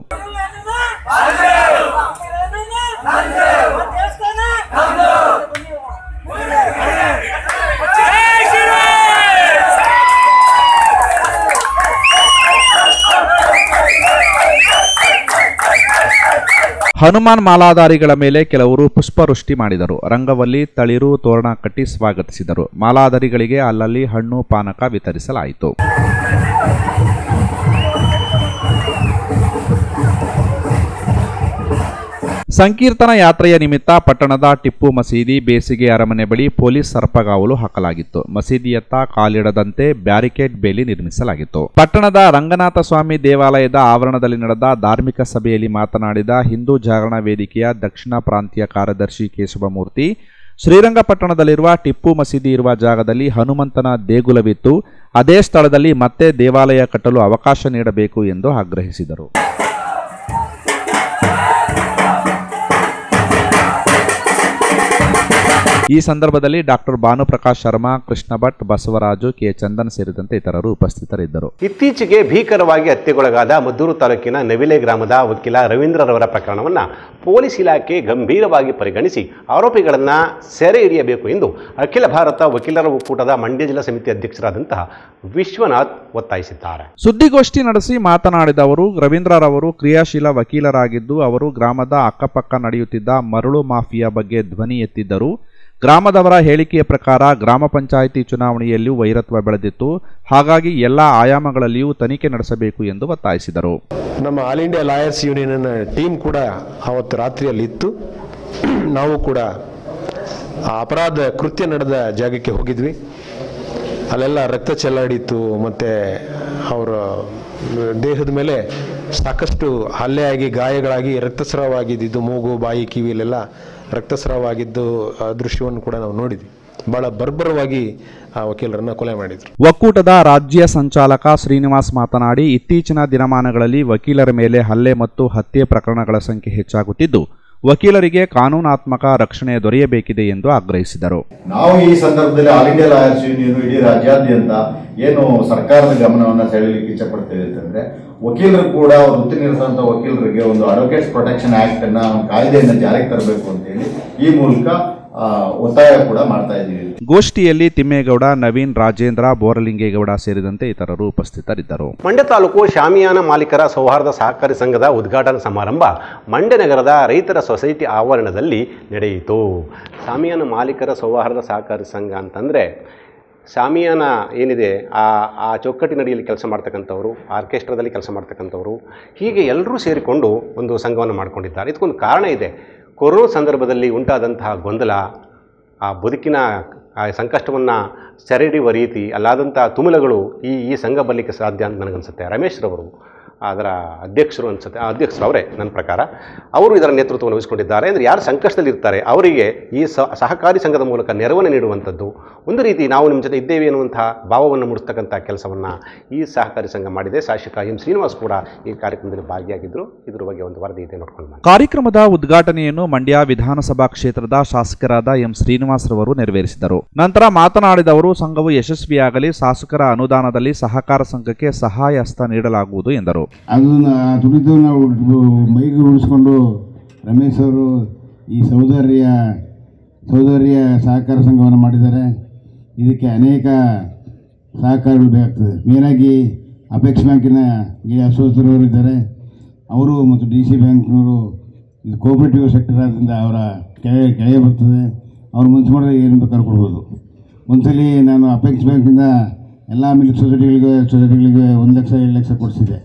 ಹನುಮಾನ್ ಮಾಲಾಧಾರಿಗಳ ಮೇಲೆ ಕೆಲವರು ಪುಷ್ಪವೃಷ್ಟಿ ಮಾಡಿದರು ರಂಗವಲ್ಲಿ ತಳಿರು ತೋರಣ ಕಟ್ಟಿ ಸ್ವಾಗತಿಸಿದರು ಮಾಲಾಧಾರಿಗಳಿಗೆ ಅಲ್ಲಲ್ಲಿ ಹಣ್ಣು ಪಾನಕ ವಿತರಿಸಲಾಯಿತು ಸಂಕೀರ್ತನ ಯಾತ್ರೆಯ ನಿಮಿತ್ತ ಪಟ್ಟಣದ ಟಿಪ್ಪು ಮಸೀದಿ ಬೇಸಿಗೆ ಅರಮನೆ ಬಳಿ ಪೊಲೀಸ್ ಸರ್ಪಗಾವಲು ಹಾಕಲಾಗಿತ್ತು ಮಸೀದಿಯತ್ತ ಕಾಲಿಡದಂತೆ ಬ್ಯಾರಿಕೇಡ್ ಬೇಲಿ ನಿರ್ಮಿಸಲಾಗಿತ್ತು ಪಟ್ಟಣದ ರಂಗನಾಥ ಸ್ವಾಮಿ ದೇವಾಲಯದ ಆವರಣದಲ್ಲಿ ನಡೆದ ಧಾರ್ಮಿಕ ಸಭೆಯಲ್ಲಿ ಮಾತನಾಡಿದ ಹಿಂದೂ ಜಾಗರಣ ವೇದಿಕೆಯ ದಕ್ಷಿಣ ಪ್ರಾಂತೀಯ ಕಾರ್ಯದರ್ಶಿ ಕೇಶವಮೂರ್ತಿ ಶ್ರೀರಂಗಪಟ್ಟಣದಲ್ಲಿರುವ ಟಿಪ್ಪು ಮಸೀದಿ ಇರುವ ಜಾಗದಲ್ಲಿ ಹನುಮಂತನ ದೇಗುಲವಿತ್ತು ಅದೇ ಸ್ಥಳದಲ್ಲಿ ಮತ್ತೆ ದೇವಾಲಯ ಕಟ್ಟಲು ಅವಕಾಶ ನೀಡಬೇಕು ಎಂದು ಆಗ್ರಹಿಸಿದರು ಈ ಸಂದರ್ಭದಲ್ಲಿ ಡಾಕ್ಟರ್ ಭಾನುಪ್ರಕಾಶ್ ಶರ್ಮಾ ಕೃಷ್ಣ ಭಟ್ ಬಸವರಾಜು ಕೆ ಚಂದನ್ ಸೇರಿದಂತೆ ಇತರರು ಉಪಸ್ಥಿತರಿದ್ದರು ಇತ್ತೀಚೆಗೆ ಭೀಕರವಾಗಿ ಹತ್ಯೆಗೊಳಗಾದ ಮದ್ದೂರು ತಾಲೂಕಿನ ನವಿಲೆ ಗ್ರಾಮದ ವಕೀಲ ರವೀಂದ್ರರವರ ಪ್ರಕರಣವನ್ನು ಪೊಲೀಸ್ ಇಲಾಖೆ ಗಂಭೀರವಾಗಿ ಪರಿಗಣಿಸಿ ಆರೋಪಿಗಳನ್ನು ಸೆರೆ ಹಿಡಿಯಬೇಕು ಎಂದು ಅಖಿಲ ಭಾರತ ವಕೀಲರ ಒಕ್ಕೂಟದ ಮಂಡ್ಯ ಜಿಲ್ಲಾ ಸಮಿತಿ ಅಧ್ಯಕ್ಷರಾದಂತಹ ವಿಶ್ವನಾಥ್ ಒತ್ತಾಯಿಸಿದ್ದಾರೆ ಸುದ್ದಿಗೋಷ್ಠಿ ನಡೆಸಿ ಮಾತನಾಡಿದ ಅವರು ರವೀಂದ್ರರವರು ಕ್ರಿಯಾಶೀಲ ವಕೀಲರಾಗಿದ್ದು ಅವರು ಗ್ರಾಮದ ಅಕ್ಕಪಕ್ಕ ನಡೆಯುತ್ತಿದ್ದ ಮರಳು ಮಾಫಿಯಾ ಬಗ್ಗೆ ಧ್ವನಿ ಎತ್ತಿದ್ದರು ಗ್ರಾಮದವರ ಹೇಳಿಕೆಯ ಪ್ರಕಾರ ಗ್ರಾಮ ಪಂಚಾಯಿತಿ ಚುನಾವಣೆಯಲ್ಲಿಯೂ ವೈರತ್ವ ಬೆಳೆದಿತ್ತು ಹಾಗಾಗಿ ಎಲ್ಲ ಆಯಾಮಗಳಲ್ಲಿಯೂ ತನಿಖೆ ನಡೆಸಬೇಕು ಎಂದು ಒತ್ತಾಯಿಸಿದರು ನಮ್ಮ ಆಲ್ ಇಂಡಿಯಾ ಲಾಯರ್ಸ್ ಯೂನಿಯನ್ನ ಟೀಮ್ ಕೂಡ ಅವತ್ತು ರಾತ್ರಿಯಲ್ಲಿ ಇತ್ತು ನಾವು ಕೂಡ ಆ ಅಪರಾಧ ಕೃತ್ಯ ನಡೆದ ಜಾಗಕ್ಕೆ ಹೋಗಿದ್ವಿ ಅಲ್ಲೆಲ್ಲ ರಕ್ತ ಚೆಲ್ಲಾಡಿತ್ತು ಮತ್ತು ಅವರ ದೇಹದ ಮೇಲೆ ಸಾಕಷ್ಟು ಹಲ್ಲೆ ಆಗಿ ಗಾಯಗಳಾಗಿ ರಕ್ತಸ್ರಾವಾಗಿದ್ದು ಮೂಗು ಬಾಯಿ ಕಿವಿಲೆಲ್ಲ ರಕ್ತಸ್ರಾವಾಗಿದ್ದು ಆ ದೃಶ್ಯವನ್ನು ಕೂಡ ನಾವು ನೋಡಿದ್ವಿ ಭಾಳ ಬರ್ಬರವಾಗಿ ಆ ವಕೀಲರನ್ನ ಕೊಲೆ ಮಾಡಿದ್ರು ಒಕ್ಕೂಟದ ರಾಜ್ಯ ಸಂಚಾಲಕ ಶ್ರೀನಿವಾಸ್ ಮಾತನಾಡಿ ಇತ್ತೀಚಿನ ದಿನಮಾನಗಳಲ್ಲಿ ವಕೀಲರ ಮೇಲೆ ಹಲ್ಲೆ ಮತ್ತು ಹತ್ಯೆ ಪ್ರಕರಣಗಳ ಸಂಖ್ಯೆ ಹೆಚ್ಚಾಗುತ್ತಿದ್ದು ವಕೀಲರಿಗೆ ಕಾನೂನಾತ್ಮಕ ರಕ್ಷಣೆ ದೊರೆಯಬೇಕಿದೆ ಎಂದು ಆಗ್ರಹಿಸಿದರು ನಾವು ಈ ಸಂದರ್ಭದಲ್ಲಿ ಆಲ್ ಇಂಡಿಯಾ ಲಾಯರ್ಸ್ ಯೂನಿಯನ್ ಇಡೀ ರಾಜ್ಯಾದ್ಯಂತ ಏನು ಸರ್ಕಾರದ ಗಮನವನ್ನ ಸೆಳೆಯಲಿಕ್ಕೆ ಇಚ್ಛೆ ಪಡ್ತೇವೆ ಅಂತಂದ್ರೆ ವಕೀಲರು ಕೂಡ ವೃತ್ತಿ ನಿರತಂತ ವಕೀಲರಿಗೆ ಒಂದು ಅಡ್ವೊಕೇಟ್ಸ್ ಪ್ರೊಟೆಕ್ಷನ್ ಆಕ್ಟ್ ಅನ್ನ ಒಂದು ಕಾಯ್ದೆಯನ್ನ ಜಾರಿಗೆ ತರಬೇಕು ಅಂತ ಹೇಳಿ ಈ ಮೂಲಕ ಆ, ಒತ್ತಾಯ ಕೂಡ ಮಾಡ್ತಾ ಇದ್ದೀವಿ ಗೋಷ್ಠಿಯಲ್ಲಿ ತಿಮ್ಮೇಗೌಡ ನವೀನ್ ರಾಜೇಂದ್ರ ಬೋರಲಿಂಗೇಗೌಡ ಸೇರಿದಂತೆ ಇತರರು ಉಪಸ್ಥಿತರಿದ್ದರು ಮಂಡ್ಯ ತಾಲೂಕು ಶಾಮಿಯಾನ ಮಾಲೀಕರ ಸೌಹಾರ್ದ ಸಹಕಾರಿ ಸಂಘದ ಉದ್ಘಾಟನಾ ಸಮಾರಂಭ ಮಂಡ್ಯ ನಗರದ ರೈತರ ಸೊಸೈಟಿ ಆವರಣದಲ್ಲಿ ನಡೆಯಿತು ಶಾಮಿಯಾನ ಮಾಲೀಕರ ಸೌಹಾರ್ದ ಸಹಕಾರಿ ಸಂಘ ಅಂತಂದರೆ ಸಾಮಿಯಾನ ಏನಿದೆ ಆ ಆ ಚೌಕಟ್ಟಿನಡಿಯಲ್ಲಿ ಕೆಲಸ ಮಾಡ್ತಕ್ಕಂಥವ್ರು ಆರ್ಕೆಸ್ಟ್ರಾದಲ್ಲಿ ಕೆಲಸ ಮಾಡ್ತಕ್ಕಂಥವ್ರು ಹೀಗೆ ಎಲ್ಲರೂ ಸೇರಿಕೊಂಡು ಒಂದು ಸಂಘವನ್ನು ಮಾಡಿಕೊಂಡಿದ್ದಾರೆ ಇದಕ್ಕೊಂದು ಕಾರಣ ಇದೆ ಕೊರೋನಾ ಸಂದರ್ಭದಲ್ಲಿ ಉಂಟಾದಂತಹ ಗೊಂದಲ ಆ ಬದುಕಿನ ಆ ಸಂಕಷ್ಟವನ್ನು ಸೆರೆ ಹಿಡಿಯುವ ರೀತಿ ಅಲ್ಲಾದಂಥ ತುಮುಲಗಳು ಈ ಈ ಸಂಘ ಬರಲಿಕ್ಕೆ ಸಾಧ್ಯ ಅಂತ ನನಗನ್ಸುತ್ತೆ ರಮೇಶ್ ರವರು ಅದರ ಅಧ್ಯಕ್ಷರು ಅನ್ಸುತ್ತೆ ಆ ಅಧ್ಯಕ್ಷರು ಅವರೇ ನನ್ನ ಪ್ರಕಾರ ಅವರು ಇದರ ನೇತೃತ್ವವನ್ನು ವಹಿಸಿಕೊಂಡಿದ್ದಾರೆ ಅಂದರೆ ಯಾರು ಸಂಕಷ್ಟದಲ್ಲಿರ್ತಾರೆ ಅವರಿಗೆ ಈ ಸ ಸಹಕಾರಿ ಸಂಘದ ಮೂಲಕ ನೆರವನ್ನು ನೀಡುವಂಥದ್ದು ಒಂದು ರೀತಿ ನಾವು ನಿಮ್ಮ ಜೊತೆ ಇದ್ದೇವೆ ಎನ್ನುವಂತಹ ಭಾವವನ್ನು ಮೂಡಿಸ್ತಕ್ಕಂಥ ಕೆಲಸವನ್ನು ಈ ಸಹಕಾರಿ ಸಂಘ ಮಾಡಿದೆ ಶಾಸಕ ಎಂ ಶ್ರೀನಿವಾಸ್ ಕೂಡ ಈ ಕಾರ್ಯಕ್ರಮದಲ್ಲಿ ಭಾಗಿಯಾಗಿದ್ದರು ಇದ್ರ ಬಗ್ಗೆ ಒಂದು ವರದಿ ಇದೆ ನೋಡ್ಕೊಂಡು ಬನ್ನಿ. ಕಾರ್ಯಕ್ರಮದ ಉದ್ಘಾಟನೆಯನ್ನು ಮಂಡ್ಯ ವಿಧಾನಸಭಾ ಕ್ಷೇತ್ರದ ಶಾಸಕರಾದ ಎಂ ಶ್ರೀನಿವಾಸ್ ರವರು ನೆರವೇರಿಸಿದರು ನಂತರ ಮಾತನಾಡಿದ ಅವರು ಸಂಘವು ಯಶಸ್ವಿಯಾಗಲಿ ಶಾಸಕರ ಅನುದಾನದಲ್ಲಿ ಸಹಕಾರ ಸಂಘಕ್ಕೆ ಸಹಾಯ ಹಸ್ತ ನೀಡಲಾಗುವುದು ಎಂದರು ಅದನ್ನು ಆ ದುಡಿದು ನಾವು ಮೈಗೆ ಉಳಿಸ್ಕೊಂಡು ರಮೇಶ್ ಅವರು ಈ ಸೌಂದರ್ಯ ಸೌಂದರ್ಯ ಸಹಕಾರ ಸಂಘವನ್ನು ಮಾಡಿದ್ದಾರೆ ಇದಕ್ಕೆ ಅನೇಕ ಸಹಕಾರಗಳು ಬೇಕಾಗ್ತದೆ ಮೇನಾಗಿ ಅಪೆಕ್ಸ್ ಬ್ಯಾಂಕಿನ ಗೆ ಅಶೋಕರವರು ಇದ್ದಾರೆ ಅವರು ಮತ್ತು ಡಿ ಸಿ ಬ್ಯಾಂಕ್ನವರು ಇದು ಕೋಆಪರೇಟಿವ್ ಸೆಕ್ಟರ್ ಆದ್ದರಿಂದ ಅವರ ಕೆಳ ಕೆಳಗೆ ಬರ್ತದೆ ಅವ್ರು ಮನ್ಸು ಮಾಡಿದ್ರೆ ಏನು ಬೇಕಾದ್ರೂ ಕೊಡ್ಬೋದು ಒಂದ್ಸಲಿ ನಾನು ಅಪೆಕ್ಸ್ ಬ್ಯಾಂಕಿಂದ ಎಲ್ಲ ಮಿಲ್ಕ್ ಸೊಸೈಟಿಗಳಿಗೆ ಸೊಸೈಟಿಗಳಿಗೆ ಒಂದು ಲಕ್ಷ ಎರಡು ಲಕ್ಷ ಕೊಡಿಸಿದೆ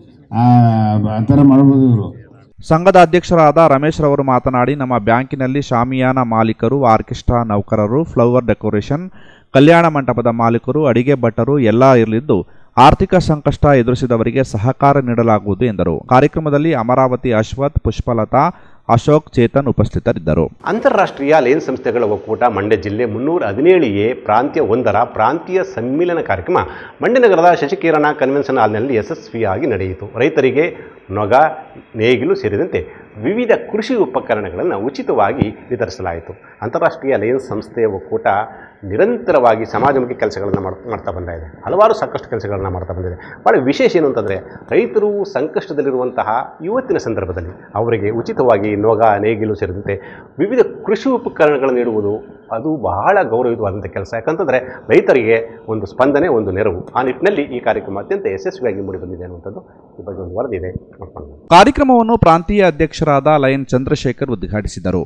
ಆ ಆ ಥರ ಮಾಡ್ಬೋದು ಇವರು ಸಂಘದ ಅಧ್ಯಕ್ಷರಾದ ರಮೇಶ್ ರವರು ಮಾತನಾಡಿ ನಮ್ಮ ಬ್ಯಾಂಕಿನಲ್ಲಿ ಶಾಮಿಯಾನ ಮಾಲೀಕರು ಆರ್ಕೆಸ್ಟ್ರಾ ನೌಕರರು ಫ್ಲವರ್ ಡೆಕೋರೇಷನ್ ಕಲ್ಯಾಣ ಮಂಟಪದ ಮಾಲೀಕರು ಅಡಿಗೆ ಭಟ್ಟರು ಎಲ್ಲ ಇರಲಿದ್ದು ಆರ್ಥಿಕ ಸಂಕಷ್ಟ ಎದುರಿಸಿದವರಿಗೆ ಸಹಕಾರ ನೀಡಲಾಗುವುದು ಎಂದರು ಕಾರ್ಯಕ್ರಮದಲ್ಲಿ ಅಮರಾವತಿ ಅಶ್ವಥ್ ಪುಷ್ಪಲತಾ ಅಶೋಕ್ ಚೇತನ್ ಉಪಸ್ಥಿತರಿದ್ದರು ಅಂತಾರಾಷ್ಟ್ರೀಯ ಲೇನ್ ಸಂಸ್ಥೆಗಳ ಒಕ್ಕೂಟ ಮಂಡ್ಯ ಜಿಲ್ಲೆ ಮುನ್ನೂರ ಹದಿನೇಳು ಎ ಪ್ರಾಂತ್ಯ ಒಂದರ ಪ್ರಾಂತೀಯ ಸಮ್ಮಿಲನ ಕಾರ್ಯಕ್ರಮ ಮಂಡ್ಯ ನಗರದ ಶಶಿಕಿರಣ ಕನ್ವೆನ್ಷನ್ ಹಾಲ್ನಲ್ಲಿ ಯಶಸ್ವಿಯಾಗಿ ನಡೆಯಿತು ರೈತರಿಗೆ ನೊಗ ನೇಗಿಲು ಸೇರಿದಂತೆ ವಿವಿಧ ಕೃಷಿ ಉಪಕರಣಗಳನ್ನು ಉಚಿತವಾಗಿ ವಿತರಿಸಲಾಯಿತು ಅಂತಾರಾಷ್ಟ್ರೀಯ ಲೇನ್ ಸಂಸ್ಥೆಯ ಒಕ್ಕೂಟ ನಿರಂತರವಾಗಿ ಸಮಾಜಮುಖಿ ಕೆಲಸಗಳನ್ನು ಮಾಡ್ ಮಾಡ್ತಾ ಬಂದ ಇದೆ ಹಲವಾರು ಸಾಕಷ್ಟು ಕೆಲಸಗಳನ್ನು ಮಾಡ್ತಾ ಬಂದಿದೆ ಭಾಳ ವಿಶೇಷ ಏನು ಅಂತಂದರೆ ರೈತರು ಸಂಕಷ್ಟದಲ್ಲಿರುವಂತಹ ಇವತ್ತಿನ ಸಂದರ್ಭದಲ್ಲಿ ಅವರಿಗೆ ಉಚಿತವಾಗಿ ನೊಗ ನೇಗಿಲು ಸೇರಿದಂತೆ ವಿವಿಧ ಕೃಷಿ ಉಪಕರಣಗಳನ್ನು ನೀಡುವುದು ಅದು ಬಹಳ ಗೌರವಯುತವಾದಂಥ ಕೆಲಸ ಯಾಕಂತಂದರೆ ರೈತರಿಗೆ ಒಂದು ಸ್ಪಂದನೆ ಒಂದು ನೆರವು ಆ ನಿಟ್ಟಿನಲ್ಲಿ ಈ ಕಾರ್ಯಕ್ರಮ ಅತ್ಯಂತ ಯಶಸ್ವಿಯಾಗಿ ಮೂಡಿಬಂದಿದೆ ಅನ್ನುವಂಥದ್ದು ಈ ಬಗ್ಗೆ ಒಂದು ವರದಿ ಇದೆ ನೋಡ್ಕೊಂಡು ಬನ್ನಿ. ಕಾರ್ಯಕ್ರಮವನ್ನು ಪ್ರಾಂತೀಯ ಅಧ್ಯಕ್ಷರಾದ ಲಯನ್ ಚಂದ್ರಶೇಖರ್ ಉದ್ಘಾಟಿಸಿದರು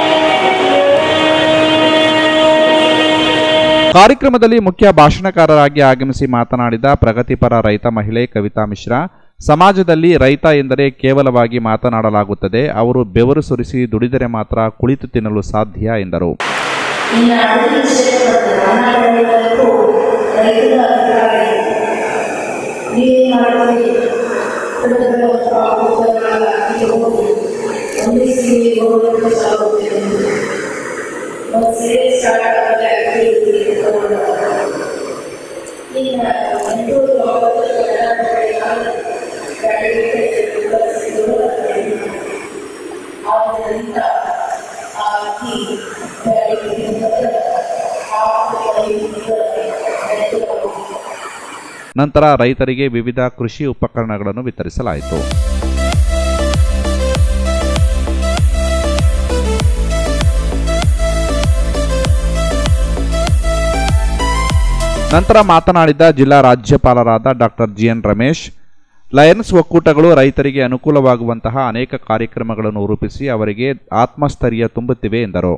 ಕಾರ್ಯಕ್ರಮದಲ್ಲಿ ಮುಖ್ಯ ಭಾಷಣಕಾರರಾಗಿ ಆಗಮಿಸಿ ಮಾತನಾಡಿದ ಪ್ರಗತಿಪರ ರೈತ ಮಹಿಳೆ ಕವಿತಾ ಮಿಶ್ರಾ ಸಮಾಜದಲ್ಲಿ ರೈತ ಎಂದರೆ ಕೇವಲವಾಗಿ ಮಾತನಾಡಲಾಗುತ್ತದೆ ಅವರು ಬೆವರು ಸುರಿಸಿ ದುಡಿದರೆ ಮಾತ್ರ ಕುಳಿತು ತಿನ್ನಲು ಸಾಧ್ಯ ಎಂದರು ಇನ್ನು ಅಡುಗೆ ಇಷ್ಟಪಡ್ತಾರೆ ಅನ್ನ ಬೆಳೆಯೋದಕ್ಕೂ ರೈತರ ಅಭಿಪ್ರಾಯ ಇದೆ. ನೀವೇನ್ ಮಾಡ್ತೀರಿ ಕುಟುಂಬದ ಉಪಕರಣಗಳ ಅಂಗಡಿಗೆ ಹೋಗಿ ಒಂದಿಸಿ ಹೋಗೋದಕ್ಕೆ ಸಾಗುತ್ತದೆ ಒಂದು ಸೇರಿ ಸ್ಟಾರ್ಟ್ ಆಗಲ್ಲ activity ತಗೊಂಡು ಇನ್ನು ಎಂಟೂರು ಒಂಬತ್ತು ಗಂಟೆ ಗಾಡಿ ಬಳಸಿದ್ರು ಆದ್ದರಿಂದ ಆ ಅಕ್ಕಿ ನಂತರ ರೈತರಿಗೆ ವಿವಿಧ ಕೃಷಿ ಉಪಕರಣಗಳನ್ನು ವಿತರಿಸಲಾಯಿತು ನಂತರ ಮಾತನಾಡಿದ ಜಿಲ್ಲಾ ರಾಜ್ಯಪಾಲರಾದ ಡಾಕ್ಟರ್ ಜಿಎನ್ ರಮೇಶ್ ಲಯನ್ಸ್ ಒಕ್ಕೂಟಗಳು ರೈತರಿಗೆ ಅನುಕೂಲವಾಗುವಂತಹ ಅನೇಕ ಕಾರ್ಯಕ್ರಮಗಳನ್ನು ರೂಪಿಸಿ ಅವರಿಗೆ ಆತ್ಮಸ್ಥೈರ್ಯ ತುಂಬುತ್ತಿವೆ ಎಂದರು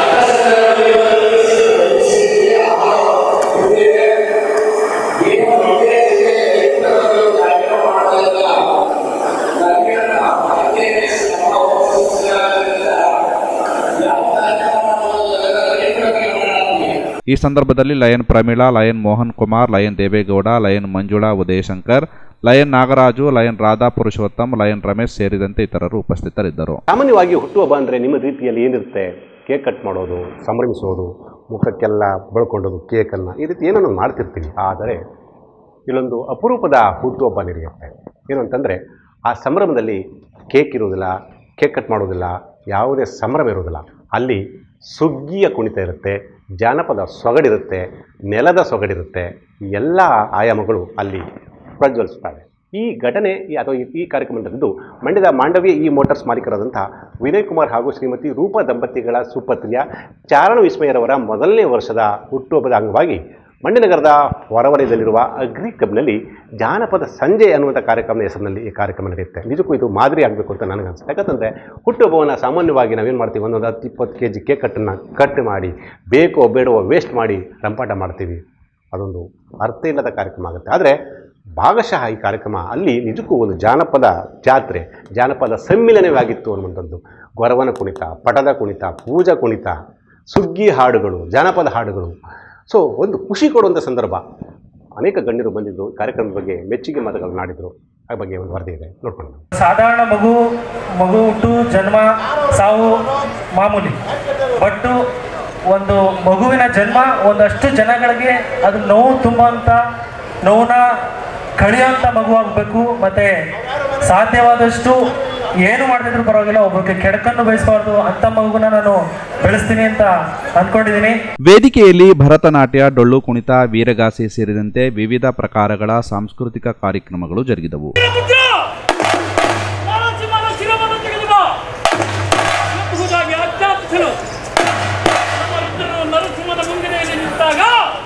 ಈ ಸಂದರ್ಭದಲ್ಲಿ lion Pramila lion Mohan Kumar lion Devegowda lion Manjula Udayashankar lion Nagaraju lion Radha Purushottam lion Ramesh ಸೇರಿದಂತೆ ಇತರರು ಉಪಸ್ಥಿತರಿದ್ದರು ಸಾಮಾನ್ಯವಾಗಿ ಹುಟ್ಟುಹಬ್ಬ ಅಂದರೆ ನಿಮ್ಮ ರೀತಿಯಲ್ಲಿ ಏನಿರುತ್ತೆ ಕೇಕ್ ಕಟ್ ಮಾಡೋದು ಸಂಭ್ರಮಿಸೋದು ಮುಖಕ್ಕೆಲ್ಲ ಬಳ್ಕೊಂಡೋದು ಕೇಕನ್ನು ಈ ರೀತಿ ಏನೋ ನಾವು ಮಾಡ್ತಿರ್ತೀವಿ ಆದರೆ ಇಲ್ಲೊಂದು ಅಪರೂಪದ ಹುಟ್ಟುಹಬ್ಬ ನಡೆಯುತ್ತೆ ಏನು ಅಂತಂದರೆ ಆ ಸಂಭ್ರಮದಲ್ಲಿ ಕೇಕ್ ಇರೋದಿಲ್ಲ ಕೇಕ್ ಕಟ್ ಮಾಡೋದಿಲ್ಲ ಯಾವುದೇ ಸಂಭ್ರಮ ಇರೋದಿಲ್ಲ ಅಲ್ಲಿ ಸುಗ್ಗಿಯ ಕುಣಿತ ಇರುತ್ತೆ ಜಾನಪದ ಸೊಗಡಿರುತ್ತೆ ನೆಲದ ಸೊಗಡಿರುತ್ತೆ ಈ ಎಲ್ಲ ಆಯಾಮಗಳು ಅಲ್ಲಿ ಪ್ರಜ್ವಲಿಸ್ತವೆ ಈ ಘಟನೆ ಈ- ಅಥವಾ ಈ- ಈ ಕಾರ್ಯಕ್ರಮ ನಡೆದಿದ್ದು ಮಂಡ್ಯದ ಮಾಂಡವ್ಯ ಈ ಮೋಟಾರ್ಸ್ ಮಾಲೀಕರಾದಂಥ ವಿನಯ್ ಕುಮಾರ್ ಹಾಗೂ ಶ್ರೀಮತಿ ರೂಪಾ ದಂಪತಿಗಳ ಸುಪತ್ನಿಯ ಚಾರಣ ವಿಸ್ಮಯರವರ ಮೊದಲನೇ ವರ್ಷದ ಹುಟ್ಟುಹಬ್ಬದ ಅಂಗವಾಗಿ ಮಂಡ್ಯ ನಗರದ ಹೊರವಲಯದಲ್ಲಿರುವ ಅಗ್ರಿ ಕ್ಲಬ್ನಲ್ಲಿ ಜಾನಪದ ಸಂಜೆ ಅನ್ನುವಂಥ ಕಾರ್ಯಕ್ರಮದ ಹೆಸರಿನಲ್ಲಿ ಈ ಕಾರ್ಯಕ್ರಮ ನಡೆಯುತ್ತೆ ನಿಜಕ್ಕೂ ಇದು ಮಾದರಿ ಆಗಬೇಕು ಅಂತ ನನಗೆ ಅನ್ಸುತ್ತೆ ಯಾಕಂತಂದರೆ ಹುಟ್ಟುಹಬ್ಬವನ್ನು ಸಾಮಾನ್ಯವಾಗಿ ನಾವೇನು ಮಾಡ್ತೀವಿ ಒಂದೊಂದು ಹತ್ತು ಇಪ್ಪತ್ತು ಕೆ ಜಿ ಕೇಕ್ ಕಟ್ಟನ್ನು ಕಟ್ ಮಾಡಿ ಬೇಕೋ ಬೇಡವೋ ವೇಸ್ಟ್ ಮಾಡಿ ರಂಪಾಟ ಮಾಡ್ತೀವಿ ಅದೊಂದು ಅರ್ಥ ಇಲ್ಲದ ಕಾರ್ಯಕ್ರಮ ಆಗುತ್ತೆ ಆದರೆ ಭಾಗಶಃ ಈ ಕಾರ್ಯಕ್ರಮ ಅಲ್ಲಿ ನಿಜಕ್ಕೂ ಒಂದು ಜಾನಪದ ಜಾತ್ರೆ ಜಾನಪದ ಸಮ್ಮಿಲನವಾಗಿತ್ತು ಅನ್ನುವಂಥದ್ದು ಗೊರವನ ಕುಣಿತ ಪಟದ ಕುಣಿತ ಪೂಜಾ ಕುಣಿತ ಸುಗ್ಗಿ ಹಾಡುಗಳು ಜಾನಪದ ಹಾಡುಗಳು ಸೊ ಒಂದು ಖುಷಿ ಕೊಡುವಂಥ ಸಂದರ್ಭ ಅನೇಕ ಗಣ್ಯರು ಬಂದಿದ್ದು ಕಾರ್ಯಕ್ರಮದ ಬಗ್ಗೆ ಮೆಚ್ಚುಗೆ ಮಾತುಗಳನ್ನು ಆಡಿದರು ಆ ಬಗ್ಗೆ ಒಂದು ವರದಿ ಇದೆ ನೋಡ್ಕೊಂಡು ಬನ್ನಿ. ಸಾಧಾರಣ ಮಗು ಮಗು ಹುಟ್ಟು ಜನ್ಮ ಸಾವು ಮಾಮೂಲಿ ಬಟ್ ಒಂದು ಮಗುವಿನ ಜನ್ಮ ಒಂದಷ್ಟು ಜನಗಳಿಗೆ ಅದು ನೋವು ತುಂಬುವಂಥ ನೋವನ್ನ ಕಳೆಯುವಂಥ ಮಗು ಆಗಬೇಕು ಮತ್ತು ಸಾಧ್ಯವಾದಷ್ಟು ಏನು ಮಾಡದಿದ್ರು ಪರವಾಗಿಲ್ಲ ಒಬ್ಬರಿಗೆ ಕೆಡಕನ್ನು ಬಯಸಬಾರ್ದು ಅಂಥ ಮಗುನ ನಾನು ಬೆಳೆಸ್ತೀನಿ ಅಂತ ಅಂದ್ಕೊಂಡಿದ್ದೀನಿ ವೇದಿಕೆಯಲ್ಲಿ ಭರತನಾಟ್ಯ ಡೊಳ್ಳು ಕುಣಿತ ವೀರಗಾಸೆ ಸೇರಿದಂತೆ ವಿವಿಧ ಪ್ರಕಾರಗಳ ಸಾಂಸ್ಕೃತಿಕ ಕಾರ್ಯಕ್ರಮಗಳು ಜರುಗಿದವು ನರಸಿಂಹನ ಶಿರವನ್ನು ತೆಗೆದು ಬಾ ಎಂಬುದಾಗಿ ಆಜ್ಞಾಪಿಸಲು ನಮ್ಮ ಇಬ್ಬರು ನರಸಿಂಹನ ಮುಂದಿನೆಯಲ್ಲಿ ನಿಂತಾಗ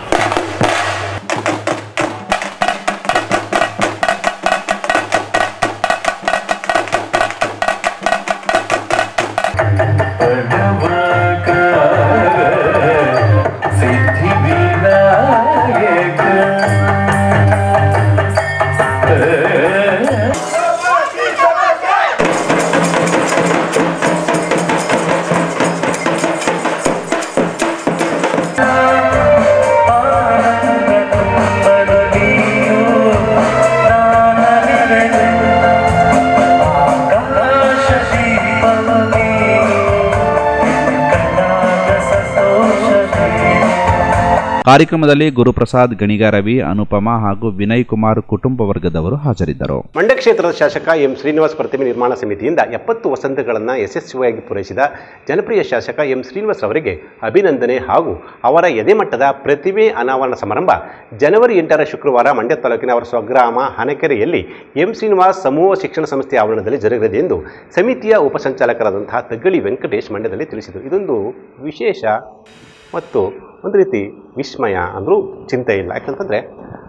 ಕಾರ್ಯಕ್ರಮದಲ್ಲಿ ಗುರುಪ್ರಸಾದ್ ಗಣಿಗಾರವಿ ಅನುಪಮ ಹಾಗೂ ವಿನಯ್ ಕುಮಾರ್ ಕುಟುಂಬ ವರ್ಗದವರು ಹಾಜರಿದ್ದರು ಮಂಡ್ಯ ಕ್ಷೇತ್ರದ ಶಾಸಕ ಎಂ ಶ್ರೀನಿವಾಸ್ ಪ್ರತಿಮೆ ನಿರ್ಮಾಣ ಸಮಿತಿಯಿಂದ ಎಪ್ಪತ್ತು ವಸಂತಗಳನ್ನು ಯಶಸ್ವಿಯಾಗಿ ಪೂರೈಸಿದ ಜನಪ್ರಿಯ ಶಾಸಕ ಎಂ ಶ್ರೀನಿವಾಸ್ ಅವರಿಗೆ ಅಭಿನಂದನೆ ಹಾಗೂ ಅವರ ಎದೆಮಟ್ಟದ ಪ್ರತಿಮೆ ಅನಾವರಣ ಸಮಾರಂಭ ಜನವರಿ ಎಂಟರ ಶುಕ್ರವಾರ ಮಂಡ್ಯ ತಾಲೂಕಿನ ಅವರ ಸ್ವಗ್ರಾಮ ಹನಕೆರೆಯಲ್ಲಿ ಎಂ ಶ್ರೀನಿವಾಸ್ ಸಮೂಹ ಶಿಕ್ಷಣ ಸಂಸ್ಥೆ ಆವರಣದಲ್ಲಿ ಜರುಗಲಿದೆ ಎಂದು ಸಮಿತಿಯ ಉಪಸಂಚಾಲಕರಾದಂತಹ ತಗ್ಗಳಿ ವೆಂಕಟೇಶ್ ಮಂಡ್ಯದಲ್ಲಿ ತಿಳಿಸಿದರು ಇದೊಂದು ವಿಶೇಷ ಮತ್ತು ಒಂದು ರೀತಿ ವಿಸ್ಮಯ ಅಂದರೂ ಚಿಂತೆ ಇಲ್ಲ ಯಾಕಂತಂದರೆ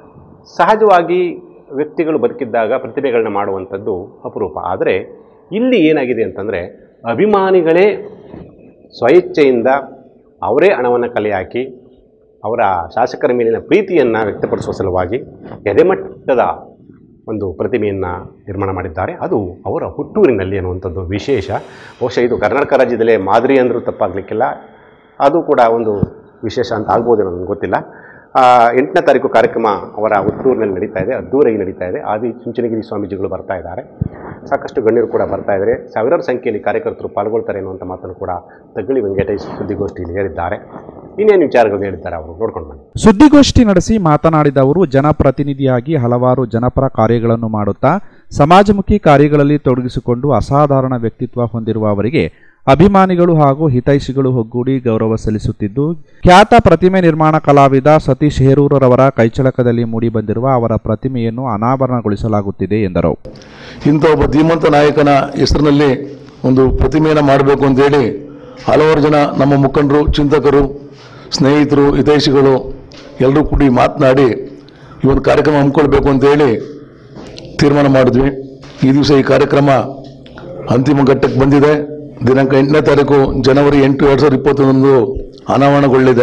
ಸಹಜವಾಗಿ ವ್ಯಕ್ತಿಗಳು ಬದುಕಿದ್ದಾಗ ಪ್ರತಿಭೆಗಳನ್ನ ಮಾಡುವಂಥದ್ದು ಅಪರೂಪ ಆದರೆ ಇಲ್ಲಿ ಏನಾಗಿದೆ ಅಂತಂದರೆ ಅಭಿಮಾನಿಗಳೇ ಸ್ವಇಚ್ಛೆಯಿಂದ ಅವರೇ ಹಣವನ್ನು ಕಲೆ ಹಾಕಿ ಅವರ ಶಾಸಕರ ಮೇಲಿನ ಪ್ರೀತಿಯನ್ನು ವ್ಯಕ್ತಪಡಿಸುವ ಸಲುವಾಗಿ ಎದೆಮಟ್ಟದ ಒಂದು ಪ್ರತಿಮೆಯನ್ನು ನಿರ್ಮಾಣ ಮಾಡಿದ್ದಾರೆ ಅದು ಅವರ ಹುಟ್ಟೂರಿನಲ್ಲಿ ಅನ್ನುವಂಥದ್ದು ವಿಶೇಷ ಬಹುಶಃ ಇದು ಕರ್ನಾಟಕ ರಾಜ್ಯದಲ್ಲೇ ಮಾದರಿ ಅಂದರೂ ತಪ್ಪಾಗಲಿಕ್ಕಿಲ್ಲ ಅದು ಕೂಡ ಒಂದು ವಿಶೇಷ ಅಂತ ಆಗ್ಬೋದೇನೋ ನನಗೆ ಗೊತ್ತಿಲ್ಲ ಆ, ಎಂಟನೇ ತಾರೀಕು ಕಾರ್ಯಕ್ರಮ ಅವರ ಹುಟ್ಟೂರಿನಲ್ಲಿ ನಡೀತಾ ಇದೆ ಅದ್ದೂರಾಗಿ ನಡೀತಾ ಇದೆ ಆದಿ ಚುಂಚನಗಿರಿ ಸ್ವಾಮೀಜಿಗಳು ಬರ್ತಾ ಇದ್ದಾರೆ ಸಾಕಷ್ಟು ಗಣ್ಯರು ಕೂಡ ಬರ್ತಾ ಇದ್ದಾರೆ ಸಾವಿರಾರು ಸಂಖ್ಯೆಯಲ್ಲಿ ಕಾರ್ಯಕರ್ತರು ಪಾಲ್ಗೊಳ್ತಾರೆ ಅನ್ನುವಂಥ ಮಾತನ್ನು ಕೂಡ ತಗ್ಗಳಿ ವೆಂಕಟೇಶ್ ಸುದ್ದಿಗೋಷ್ಠಿಯಲ್ಲಿ ಹೇಳಿದ್ದಾರೆ ಇನ್ನೇನು ವಿಚಾರಗಳನ್ನು ಹೇಳಿದ್ದಾರೆ ಅವರು ನೋಡ್ಕೊಂಡು ಬನ್ನಿ ಸುದ್ದಿಗೋಷ್ಠಿ ನಡೆಸಿ ಮಾತನಾಡಿದ ಅವರು ಜನಪ್ರತಿನಿಧಿಯಾಗಿ ಹಲವಾರು ಜನಪರ ಕಾರ್ಯಗಳನ್ನು ಮಾಡುತ್ತಾ ಸಮಾಜಮುಖಿ ಕಾರ್ಯಗಳಲ್ಲಿ ತೊಡಗಿಸಿಕೊಂಡು ಅಸಾಧಾರಣ ವ್ಯಕ್ತಿತ್ವ ಹೊಂದಿರುವ ಅವರಿಗೆ ಅಭಿಮಾನಿಗಳು ಹಾಗೂ ಹಿತೈಷಿಗಳು ಒಗ್ಗೂಡಿ ಗೌರವ ಸಲ್ಲಿಸುತ್ತಿದ್ದು ಖ್ಯಾತ ಪ್ರತಿಮೆ ನಿರ್ಮಾಣ ಕಲಾವಿದ ಸತೀಶ್ ಹೇರೂರವರ ಕೈಚಳಕದಲ್ಲಿ ಮೂಡಿಬಂದಿರುವ ಅವರ ಪ್ರತಿಮೆಯನ್ನು ಅನಾವರಣಗೊಳಿಸಲಾಗುತ್ತಿದೆ ಎಂದರು ಇಂಥ ಒಬ್ಬ ಧೀಮಂತ ನಾಯಕನ ಹೆಸರಿನಲ್ಲಿ ಒಂದು ಪ್ರತಿಮೆಯನ್ನು ಮಾಡಬೇಕು ಅಂತೇಳಿ ಹಲವಾರು ಜನ ನಮ್ಮ ಮುಖಂಡರು ಚಿಂತಕರು ಸ್ನೇಹಿತರು ಹಿತೈಷಿಗಳು ಎಲ್ಲರೂ ಕೂಡಿ ಮಾತನಾಡಿ ಈ ಒಂದು ಕಾರ್ಯಕ್ರಮ ಹಮ್ಮಿಕೊಳ್ಬೇಕು ಅಂತೇಳಿ ತೀರ್ಮಾನ ಮಾಡಿದ್ವಿ ಈ ದಿವಸ ಈ ಕಾರ್ಯಕ್ರಮ ಅಂತಿಮ ಘಟ್ಟಕ್ಕೆ ಬಂದಿದೆ ದಿನಾಂಕ ಎಂಟನೇ ತಾರೀಕು ಜನವರಿ ಎಂಟು ಎರಡು ಸಾವಿರದ ಇಪ್ಪತ್ತೊಂದು ಅನಾವರಣಗೊಳ್ಳಿದೆ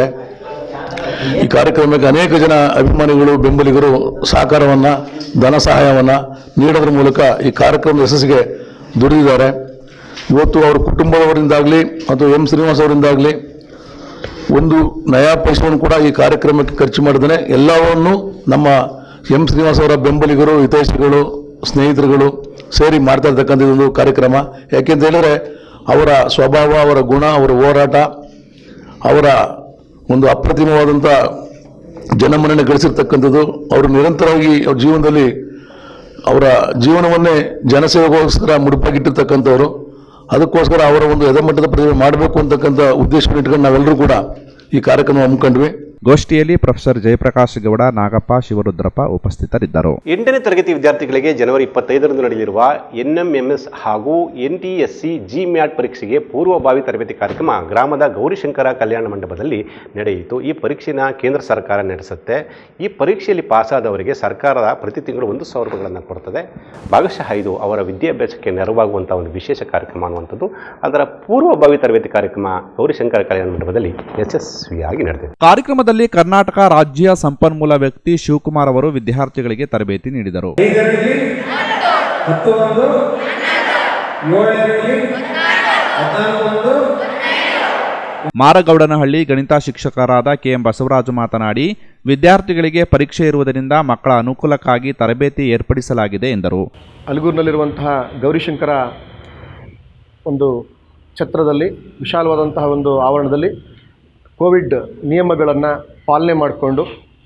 ಈ ಕಾರ್ಯಕ್ರಮಕ್ಕೆ ಅನೇಕ ಜನ ಅಭಿಮಾನಿಗಳು ಬೆಂಬಲಿಗರು ಸಹಕಾರವನ್ನು ಧನ ಸಹಾಯವನ್ನು ನೀಡೋದ್ರ ಮೂಲಕ ಈ ಕಾರ್ಯಕ್ರಮದ ಯಶಸ್ಸಿಗೆ ದುಡಿದಿದ್ದಾರೆ ಇವತ್ತು ಅವರ ಕುಟುಂಬದವರಿಂದಾಗಲಿ ಅಥವಾ ಎಂ ಶ್ರೀನಿವಾಸ್ ಅವರಿಂದಾಗಲಿ ಒಂದು ನಯಾ ಪೈಸವನ್ನು ಕೂಡ ಈ ಕಾರ್ಯಕ್ರಮಕ್ಕೆ ಖರ್ಚು ಮಾಡಿದ್ದೇನೆ ಎಲ್ಲವನ್ನು ನಮ್ಮ ಎಂ ಶ್ರೀನಿವಾಸ್ ಅವರ ಬೆಂಬಲಿಗರು ಹಿತೈಷಿಗಳು ಸ್ನೇಹಿತರುಗಳು ಸೇರಿ ಮಾಡ್ತಾ ಇರ್ತಕ್ಕಂಥ ಇದೊಂದು ಕಾರ್ಯಕ್ರಮ ಯಾಕೆಂತ ಹೇಳಿದ್ರೆ ಅವರ ಸ್ವಭಾವ ಅವರ ಗುಣ ಅವರ ಹೋರಾಟ ಅವರ ಒಂದು ಅಪ್ರತಿಮವಾದಂಥ ಜನಮನ್ನಣೆ ಗಳಿಸಿರ್ತಕ್ಕಂಥದ್ದು ಅವರು ನಿರಂತರವಾಗಿ ಅವ್ರ ಜೀವನದಲ್ಲಿ ಅವರ ಜೀವನವನ್ನೇ ಜನಸೇವೆಗೋಸ್ಕರ ಮುಡುಪಾಗಿಟ್ಟಿರ್ತಕ್ಕಂಥವ್ರು ಅದಕ್ಕೋಸ್ಕರ ಅವರ ಒಂದು ಎದಮಟ್ಟದ ಪ್ರತಿಭೆ ಮಾಡಬೇಕು ಅಂತಕ್ಕಂಥ ಉದ್ದೇಶವನ್ನು ಇಟ್ಕೊಂಡು ನಾವೆಲ್ಲರೂ ಕೂಡ ಈ ಕಾರ್ಯಕ್ರಮ ಹಮ್ಮಿಕೊಂಡ್ವಿ ಗೋಷ್ಠಿಯಲ್ಲಿ ಪ್ರೊಫೆಸರ್ ಜಯಪ್ರಕಾಶ್ ಗೌಡ ನಾಗಪ್ಪ ಶಿವರುದ್ರಪ್ಪ ಉಪಸ್ಥಿತರಿದ್ದರು ಎಂಟನೇ ತರಗತಿ ವಿದ್ಯಾರ್ಥಿಗಳಿಗೆ ಜನವರಿ ಇಪ್ಪತ್ತೈದರಂದು ನಡೆಯಲಿರುವ ಎನ್ಎಂಎಂಎಸ್ ಹಾಗೂ N T S C G MAT ಪರೀಕ್ಷೆಗೆ ಪೂರ್ವಭಾವಿ ತರಬೇತಿ ಕಾರ್ಯಕ್ರಮ ಗ್ರಾಮದ ಗೌರಿಶಂಕರ ಕಲ್ಯಾಣ ಮಂಟಪದಲ್ಲಿ ನಡೆಯಿತು ಈ ಪರೀಕ್ಷೆನ ಕೇಂದ್ರ ಸರ್ಕಾರ ನಡೆಸುತ್ತೆ ಈ ಪರೀಕ್ಷೆಯಲ್ಲಿ ಪಾಸಾದವರಿಗೆ ಸರ್ಕಾರದ ಪ್ರತಿ ತಿಂಗಳು ಒಂದು ಸಾವಿರ ರೂಪಾಯಿಗಳನ್ನು ಕೊಡ್ತದೆ ಭಾಗಶಃ ಇದು ಅವರ ವಿದ್ಯಾಭ್ಯಾಸಕ್ಕೆ ನೆರವಾಗುವಂಥ ಒಂದು ವಿಶೇಷ ಕಾರ್ಯಕ್ರಮ ಅನ್ನುವಂಥದ್ದು ಅದರ ಪೂರ್ವಭಾವಿ ತರಬೇತಿ ಕಾರ್ಯಕ್ರಮ ಗೌರಿಶಂಕರ ಕಲ್ಯಾಣ ಮಂಟಪದಲ್ಲಿ ಯಶಸ್ವಿಯಾಗಿ ನಡೆದಿದೆ ಕಾರ್ಯಕ್ರಮದ ಸಂದರ್ಭದಲ್ಲಿ ಕರ್ನಾಟಕ ರಾಜ್ಯ ಸಂಪನ್ಮೂಲ ವ್ಯಕ್ತಿ ಶಿವಕುಮಾರ್ ಅವರು ವಿದ್ಯಾರ್ಥಿಗಳಿಗೆ ತರಬೇತಿ ನೀಡಿದರು ಹತ್ತು ಒಂದು ಏಳರಲ್ಲಿ ಹದಿನಾಲ್ಕು ಒಂದು ಮಾರಗೌಡನಹಳ್ಳಿ ಗಣಿತ ಶಿಕ್ಷಕರಾದ ಕೆಎಂ ಬಸವರಾಜು ಮಾತನಾಡಿ ವಿದ್ಯಾರ್ಥಿಗಳಿಗೆ ಪರೀಕ್ಷೆ ಇರುವುದರಿಂದ ಮಕ್ಕಳ ಅನುಕೂಲಕ್ಕಾಗಿ ತರಬೇತಿ ಏರ್ಪಡಿಸಲಾಗಿದೆ ಎಂದರು ಅಲಗೂರಿನಲ್ಲಿರುವಂತಹ ಗೌರಿಶಂಕರ ಒಂದು ಛತ್ರದಲ್ಲಿ ವಿಶಾಲವಾದಂತಹ ಒಂದು ಆವರಣದಲ್ಲಿ ಕೋವಿಡ್ ನಿಯಮಗಳನ್ನು ಪಾಲನೆ ಮಾಡಿಕೊಂಡು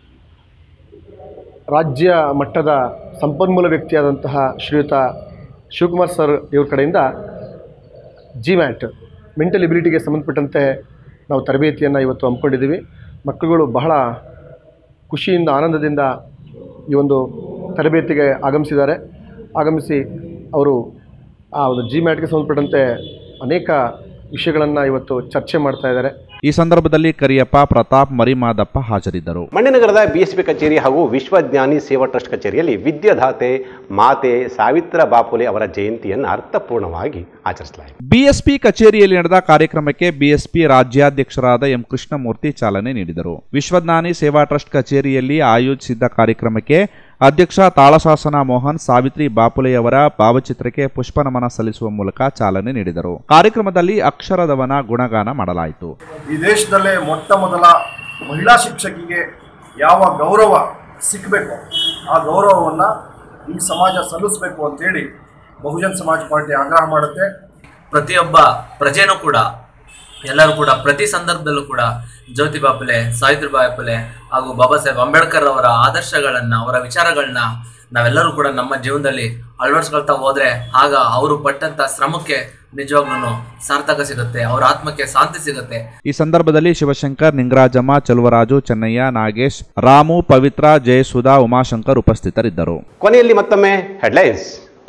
ರಾಜ್ಯ ಮಟ್ಟದ ಸಂಪನ್ಮೂಲ ವ್ಯಕ್ತಿಯಾದಂತಹ ಶ್ರೀಯುತ ಶಿವಕುಮಾರ್ ಸರ್ ಇವ್ರ ಕಡೆಯಿಂದ ಜಿ ಮ್ಯಾಟ್ ಮೆಂಟಲ್ ಎಬಿಲಿಟಿಗೆ ಸಂಬಂಧಪಟ್ಟಂತೆ ನಾವು ತರಬೇತಿಯನ್ನು ಇವತ್ತು ಹಮ್ಮಿಕೊಂಡಿದ್ದೀವಿ ಮಕ್ಕಳುಗಳು ಬಹಳ ಖುಷಿಯಿಂದ ಆನಂದದಿಂದ ಈ ಒಂದು ತರಬೇತಿಗೆ ಆಗಮಿಸಿದ್ದಾರೆ ಆಗಮಿಸಿ ಅವರು ಆ ಒಂದು ಜಿ ಮ್ಯಾಟ್ಗೆ ಸಂಬಂಧಪಟ್ಟಂತೆ ಅನೇಕ ವಿಷಯಗಳನ್ನು ಇವತ್ತು ಚರ್ಚೆ ಮಾಡ್ತಾ ಇದ್ದಾರೆ ಈ ಸಂದರ್ಭದಲ್ಲಿ ಕರಿಯಪ್ಪ ಪ್ರತಾಪ್ ಮರಿಮಾದಪ್ಪ ಹಾಜರಿದ್ದರು ಮಂಡ್ಯನಗರದ ಬಿಎಸ್ಪಿ ಕಚೇರಿ ಹಾಗೂ ವಿಶ್ವಜ್ಞಾನಿ ಸೇವಾ ಟ್ರಸ್ಟ್ ಕಚೇರಿಯಲ್ಲಿ ವಿದ್ಯಾದಾತೆ ಮಾತೆ ಸಾವಿತ್ರ ಬಾಪುಲೆ ಅವರ ಜಯಂತಿಯನ್ನು ಅರ್ಥಪೂರ್ಣವಾಗಿ ಆಚರಿಸಲಾಯಿತು ಬಿಎಸ್ಪಿ ಕಚೇರಿಯಲ್ಲಿ ನಡೆದ ಕಾರ್ಯಕ್ರಮಕ್ಕೆ ಬಿಎಸ್ಪಿ ರಾಜ್ಯಾಧ್ಯಕ್ಷರಾದ ಎಂ ಕೃಷ್ಣಮೂರ್ತಿ ಚಾಲನೆ ನೀಡಿದರು ವಿಶ್ವಜ್ಞಾನಿ ಸೇವಾ ಟ್ರಸ್ಟ್ ಕಚೇರಿಯಲ್ಲಿ ಆಯೋಜಿಸಿದ್ದ ಕಾರ್ಯಕ್ರಮಕ್ಕೆ ಅಧ್ಯಕ್ಷ ತಾಳಶಾಸನ ಮೋಹನ್ ಸಾವಿತ್ರಿ ಬಾಪುಲೆಯವರ ಭಾವಚಿತ್ರಕ್ಕೆ ಪುಷ್ಪನಮನ ಸಲ್ಲಿಸುವ ಮೂಲಕ ಚಾಲನೆ ನೀಡಿದರು ಕಾರ್ಯಕ್ರಮದಲ್ಲಿ ಅಕ್ಷರದವನ ಗುಣಗಾನ ಮಾಡಲಾಯಿತು ಈ ದೇಶದಲ್ಲೇ ಮೊಟ್ಟ ಮೊದಲ ಮಹಿಳಾ ಶಿಕ್ಷಕಿಗೆ ಯಾವ ಗೌರವ ಸಿಕ್ಕಬೇಕು ಆ ಗೌರವವನ್ನು ಈ ಸಮಾಜ ಸಲ್ಲಿಸಬೇಕು ಅಂತೇಳಿ ಬಹುಜನ್ ಸಮಾಜ್ ಪಾರ್ಟಿ ಆಗ್ರಹ ಮಾಡುತ್ತೆ ಪ್ರತಿಯೊಬ್ಬ ಪ್ರಜೆನೂ ಕೂಡ ಎಲ್ಲರೂ ಕೂಡ ಪ್ರತಿ ಸಂದರ್ಭದಲ್ಲೂ ಕೂಡ ಜ್ಯೋತಿ ಬಾಪುಲೆ ಸಾವಿತ್ರಿಬಾಯಿ ಫುಲೆ ಹಾಗೂ ಬಾಬಾ ಸಾಹೇಬ್ ಅಂಬೇಡ್ಕರ್ ಅವರ ಆದರ್ಶಗಳನ್ನ ಅವರ ವಿಚಾರಗಳನ್ನ ನಾವೆಲ್ಲರೂ ಕೂಡ ನಮ್ಮ ಜೀವನದಲ್ಲಿ ಅಳವಡಿಸ್ಕೊಳ್ತಾ ಹೋದ್ರೆ ಆಗ ಅವರು ಪಟ್ಟಂತ ಶ್ರಮಕ್ಕೆ ನಿಜವಾಗ್ಲೂ ಸಾರ್ಥಕ ಸಿಗುತ್ತೆ ಅವರ ಆತ್ಮಕ್ಕೆ ಶಾಂತಿ ಸಿಗುತ್ತೆ ಈ ಸಂದರ್ಭದಲ್ಲಿ ಶಿವಶಂಕರ್ ನಿಂಗರಾಜಮ್ಮ ಚಲುವರಾಜು ಚೆನ್ನಯ್ಯ ನಾಗೇಶ್ ರಾಮು ಪವಿತ್ರ ಜಯಸುಧಾ ಉಮಾಶಂಕರ್ ಉಪಸ್ಥಿತರಿದ್ದರು ಕೊನೆಯಲ್ಲಿ ಮತ್ತೊಮ್ಮೆ ಹೆಡ್ಲೈನ್ಸ್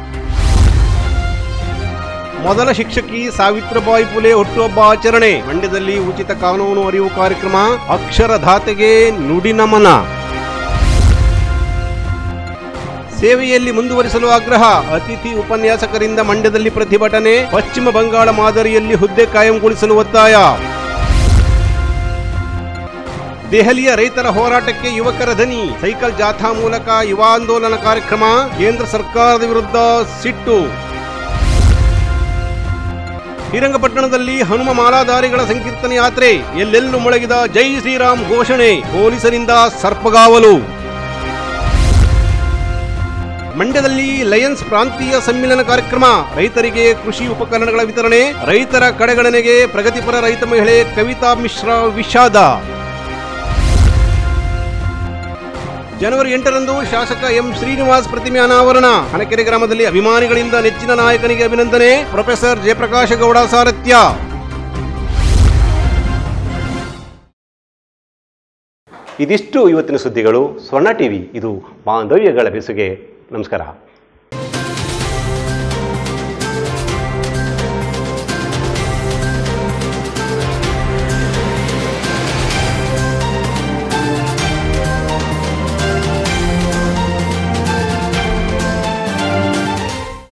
ಮೊದಲ ಶಿಕ್ಷಕಿ ಸಾವಿತ್ರಬಾಯಿ ಫುಲೆ ಹುಟ್ಟುಹಬ್ಬ ಆಚರಣೆ ಮಂಡ್ಯದಲ್ಲಿ ಉಚಿತ ಕಾನೂನು ಅರಿವು ಕಾರ್ಯಕ್ರಮ ಅಕ್ಷರಧಾತೆಗೆ ನುಡಿ ನಮನ ಸೇವೆಯಲ್ಲಿ ಮುಂದುವರಿಸಲು ಆಗ್ರಹ ಅತಿಥಿ ಉಪನ್ಯಾಸಕರಿಂದ ಮಂಡ್ಯದಲ್ಲಿ ಪ್ರತಿಭಟನೆ ಪಶ್ಚಿಮ ಬಂಗಾಳ ಮಾದರಿಯಲ್ಲಿ ಹುದ್ದೆ ಕಾಯಂಗೊಳಿಸಲು ಒತ್ತಾಯ ದೆಹಲಿಯ ರೈತರ ಹೋರಾಟಕ್ಕೆ ಯುವಕರ ದನಿ ಸೈಕಲ್ ಜಾಥಾ ಮೂಲಕ ಯುವ ಆಂದೋಲನ ಕಾರ್ಯಕ್ರಮ ಕೇಂದ್ರ ಸರ್ಕಾರದ ವಿರುದ್ಧ ಸಿಟ್ಟು ಶ್ರೀರಂಗಪಟ್ಟಣದಲ್ಲಿ ಹನುಮ ಮಾಲಾಧಾರಿಗಳ ಸಂಕೀರ್ತನೆ ಯಾತ್ರೆ ಎಲ್ಲೆಲ್ಲೂ ಮೊಳಗಿದ ಜೈ ಶ್ರೀರಾಮ್ ಘೋಷಣೆ ಪೊಲೀಸರಿಂದ ಸರ್ಪಗಾವಲು ಮಂಡ್ಯದಲ್ಲಿ ಲಯನ್ಸ್ ಪ್ರಾಂತೀಯ ಸಮ್ಮಿಲನ ಕಾರ್ಯಕ್ರಮ ರೈತರಿಗೆ ಕೃಷಿ ಉಪಕರಣಗಳ ವಿತರಣೆ ರೈತರ ಕಡೆಗಣನೆಗೆ ಪ್ರಗತಿಪರ ರೈತ ಮಹಿಳೆ ಕವಿತಾ ಮಿಶ್ರಾ ವಿಷಾದ ಜನವರಿ ಎಂಟರಂದು ಶಾಸಕ ಎಂ ಶ್ರೀನಿವಾಸ್ ಪ್ರತಿಮೆ ಅನಾವರಣ ಹನಕೆರೆ ಗ್ರಾಮದಲ್ಲಿ ಅಭಿಮಾನಿಗಳಿಂದ ನೆಚ್ಚಿನ ನಾಯಕನಿಗೆ ಅಭಿನಂದನೆ ಪ್ರೊಫೆಸರ್ ಜಯಪ್ರಕಾಶ ಗೌಡ ಸಾರಥ್ಯ ಇದಿಷ್ಟು ಇವತ್ತಿನ ಸುದ್ದಿಗಳು ಸ್ವರ್ಣ ಟಿವಿ ಇದು ಬಾಂಧವ್ಯಗಳ ಬೆಸುಗೆ ನಮಸ್ಕಾರ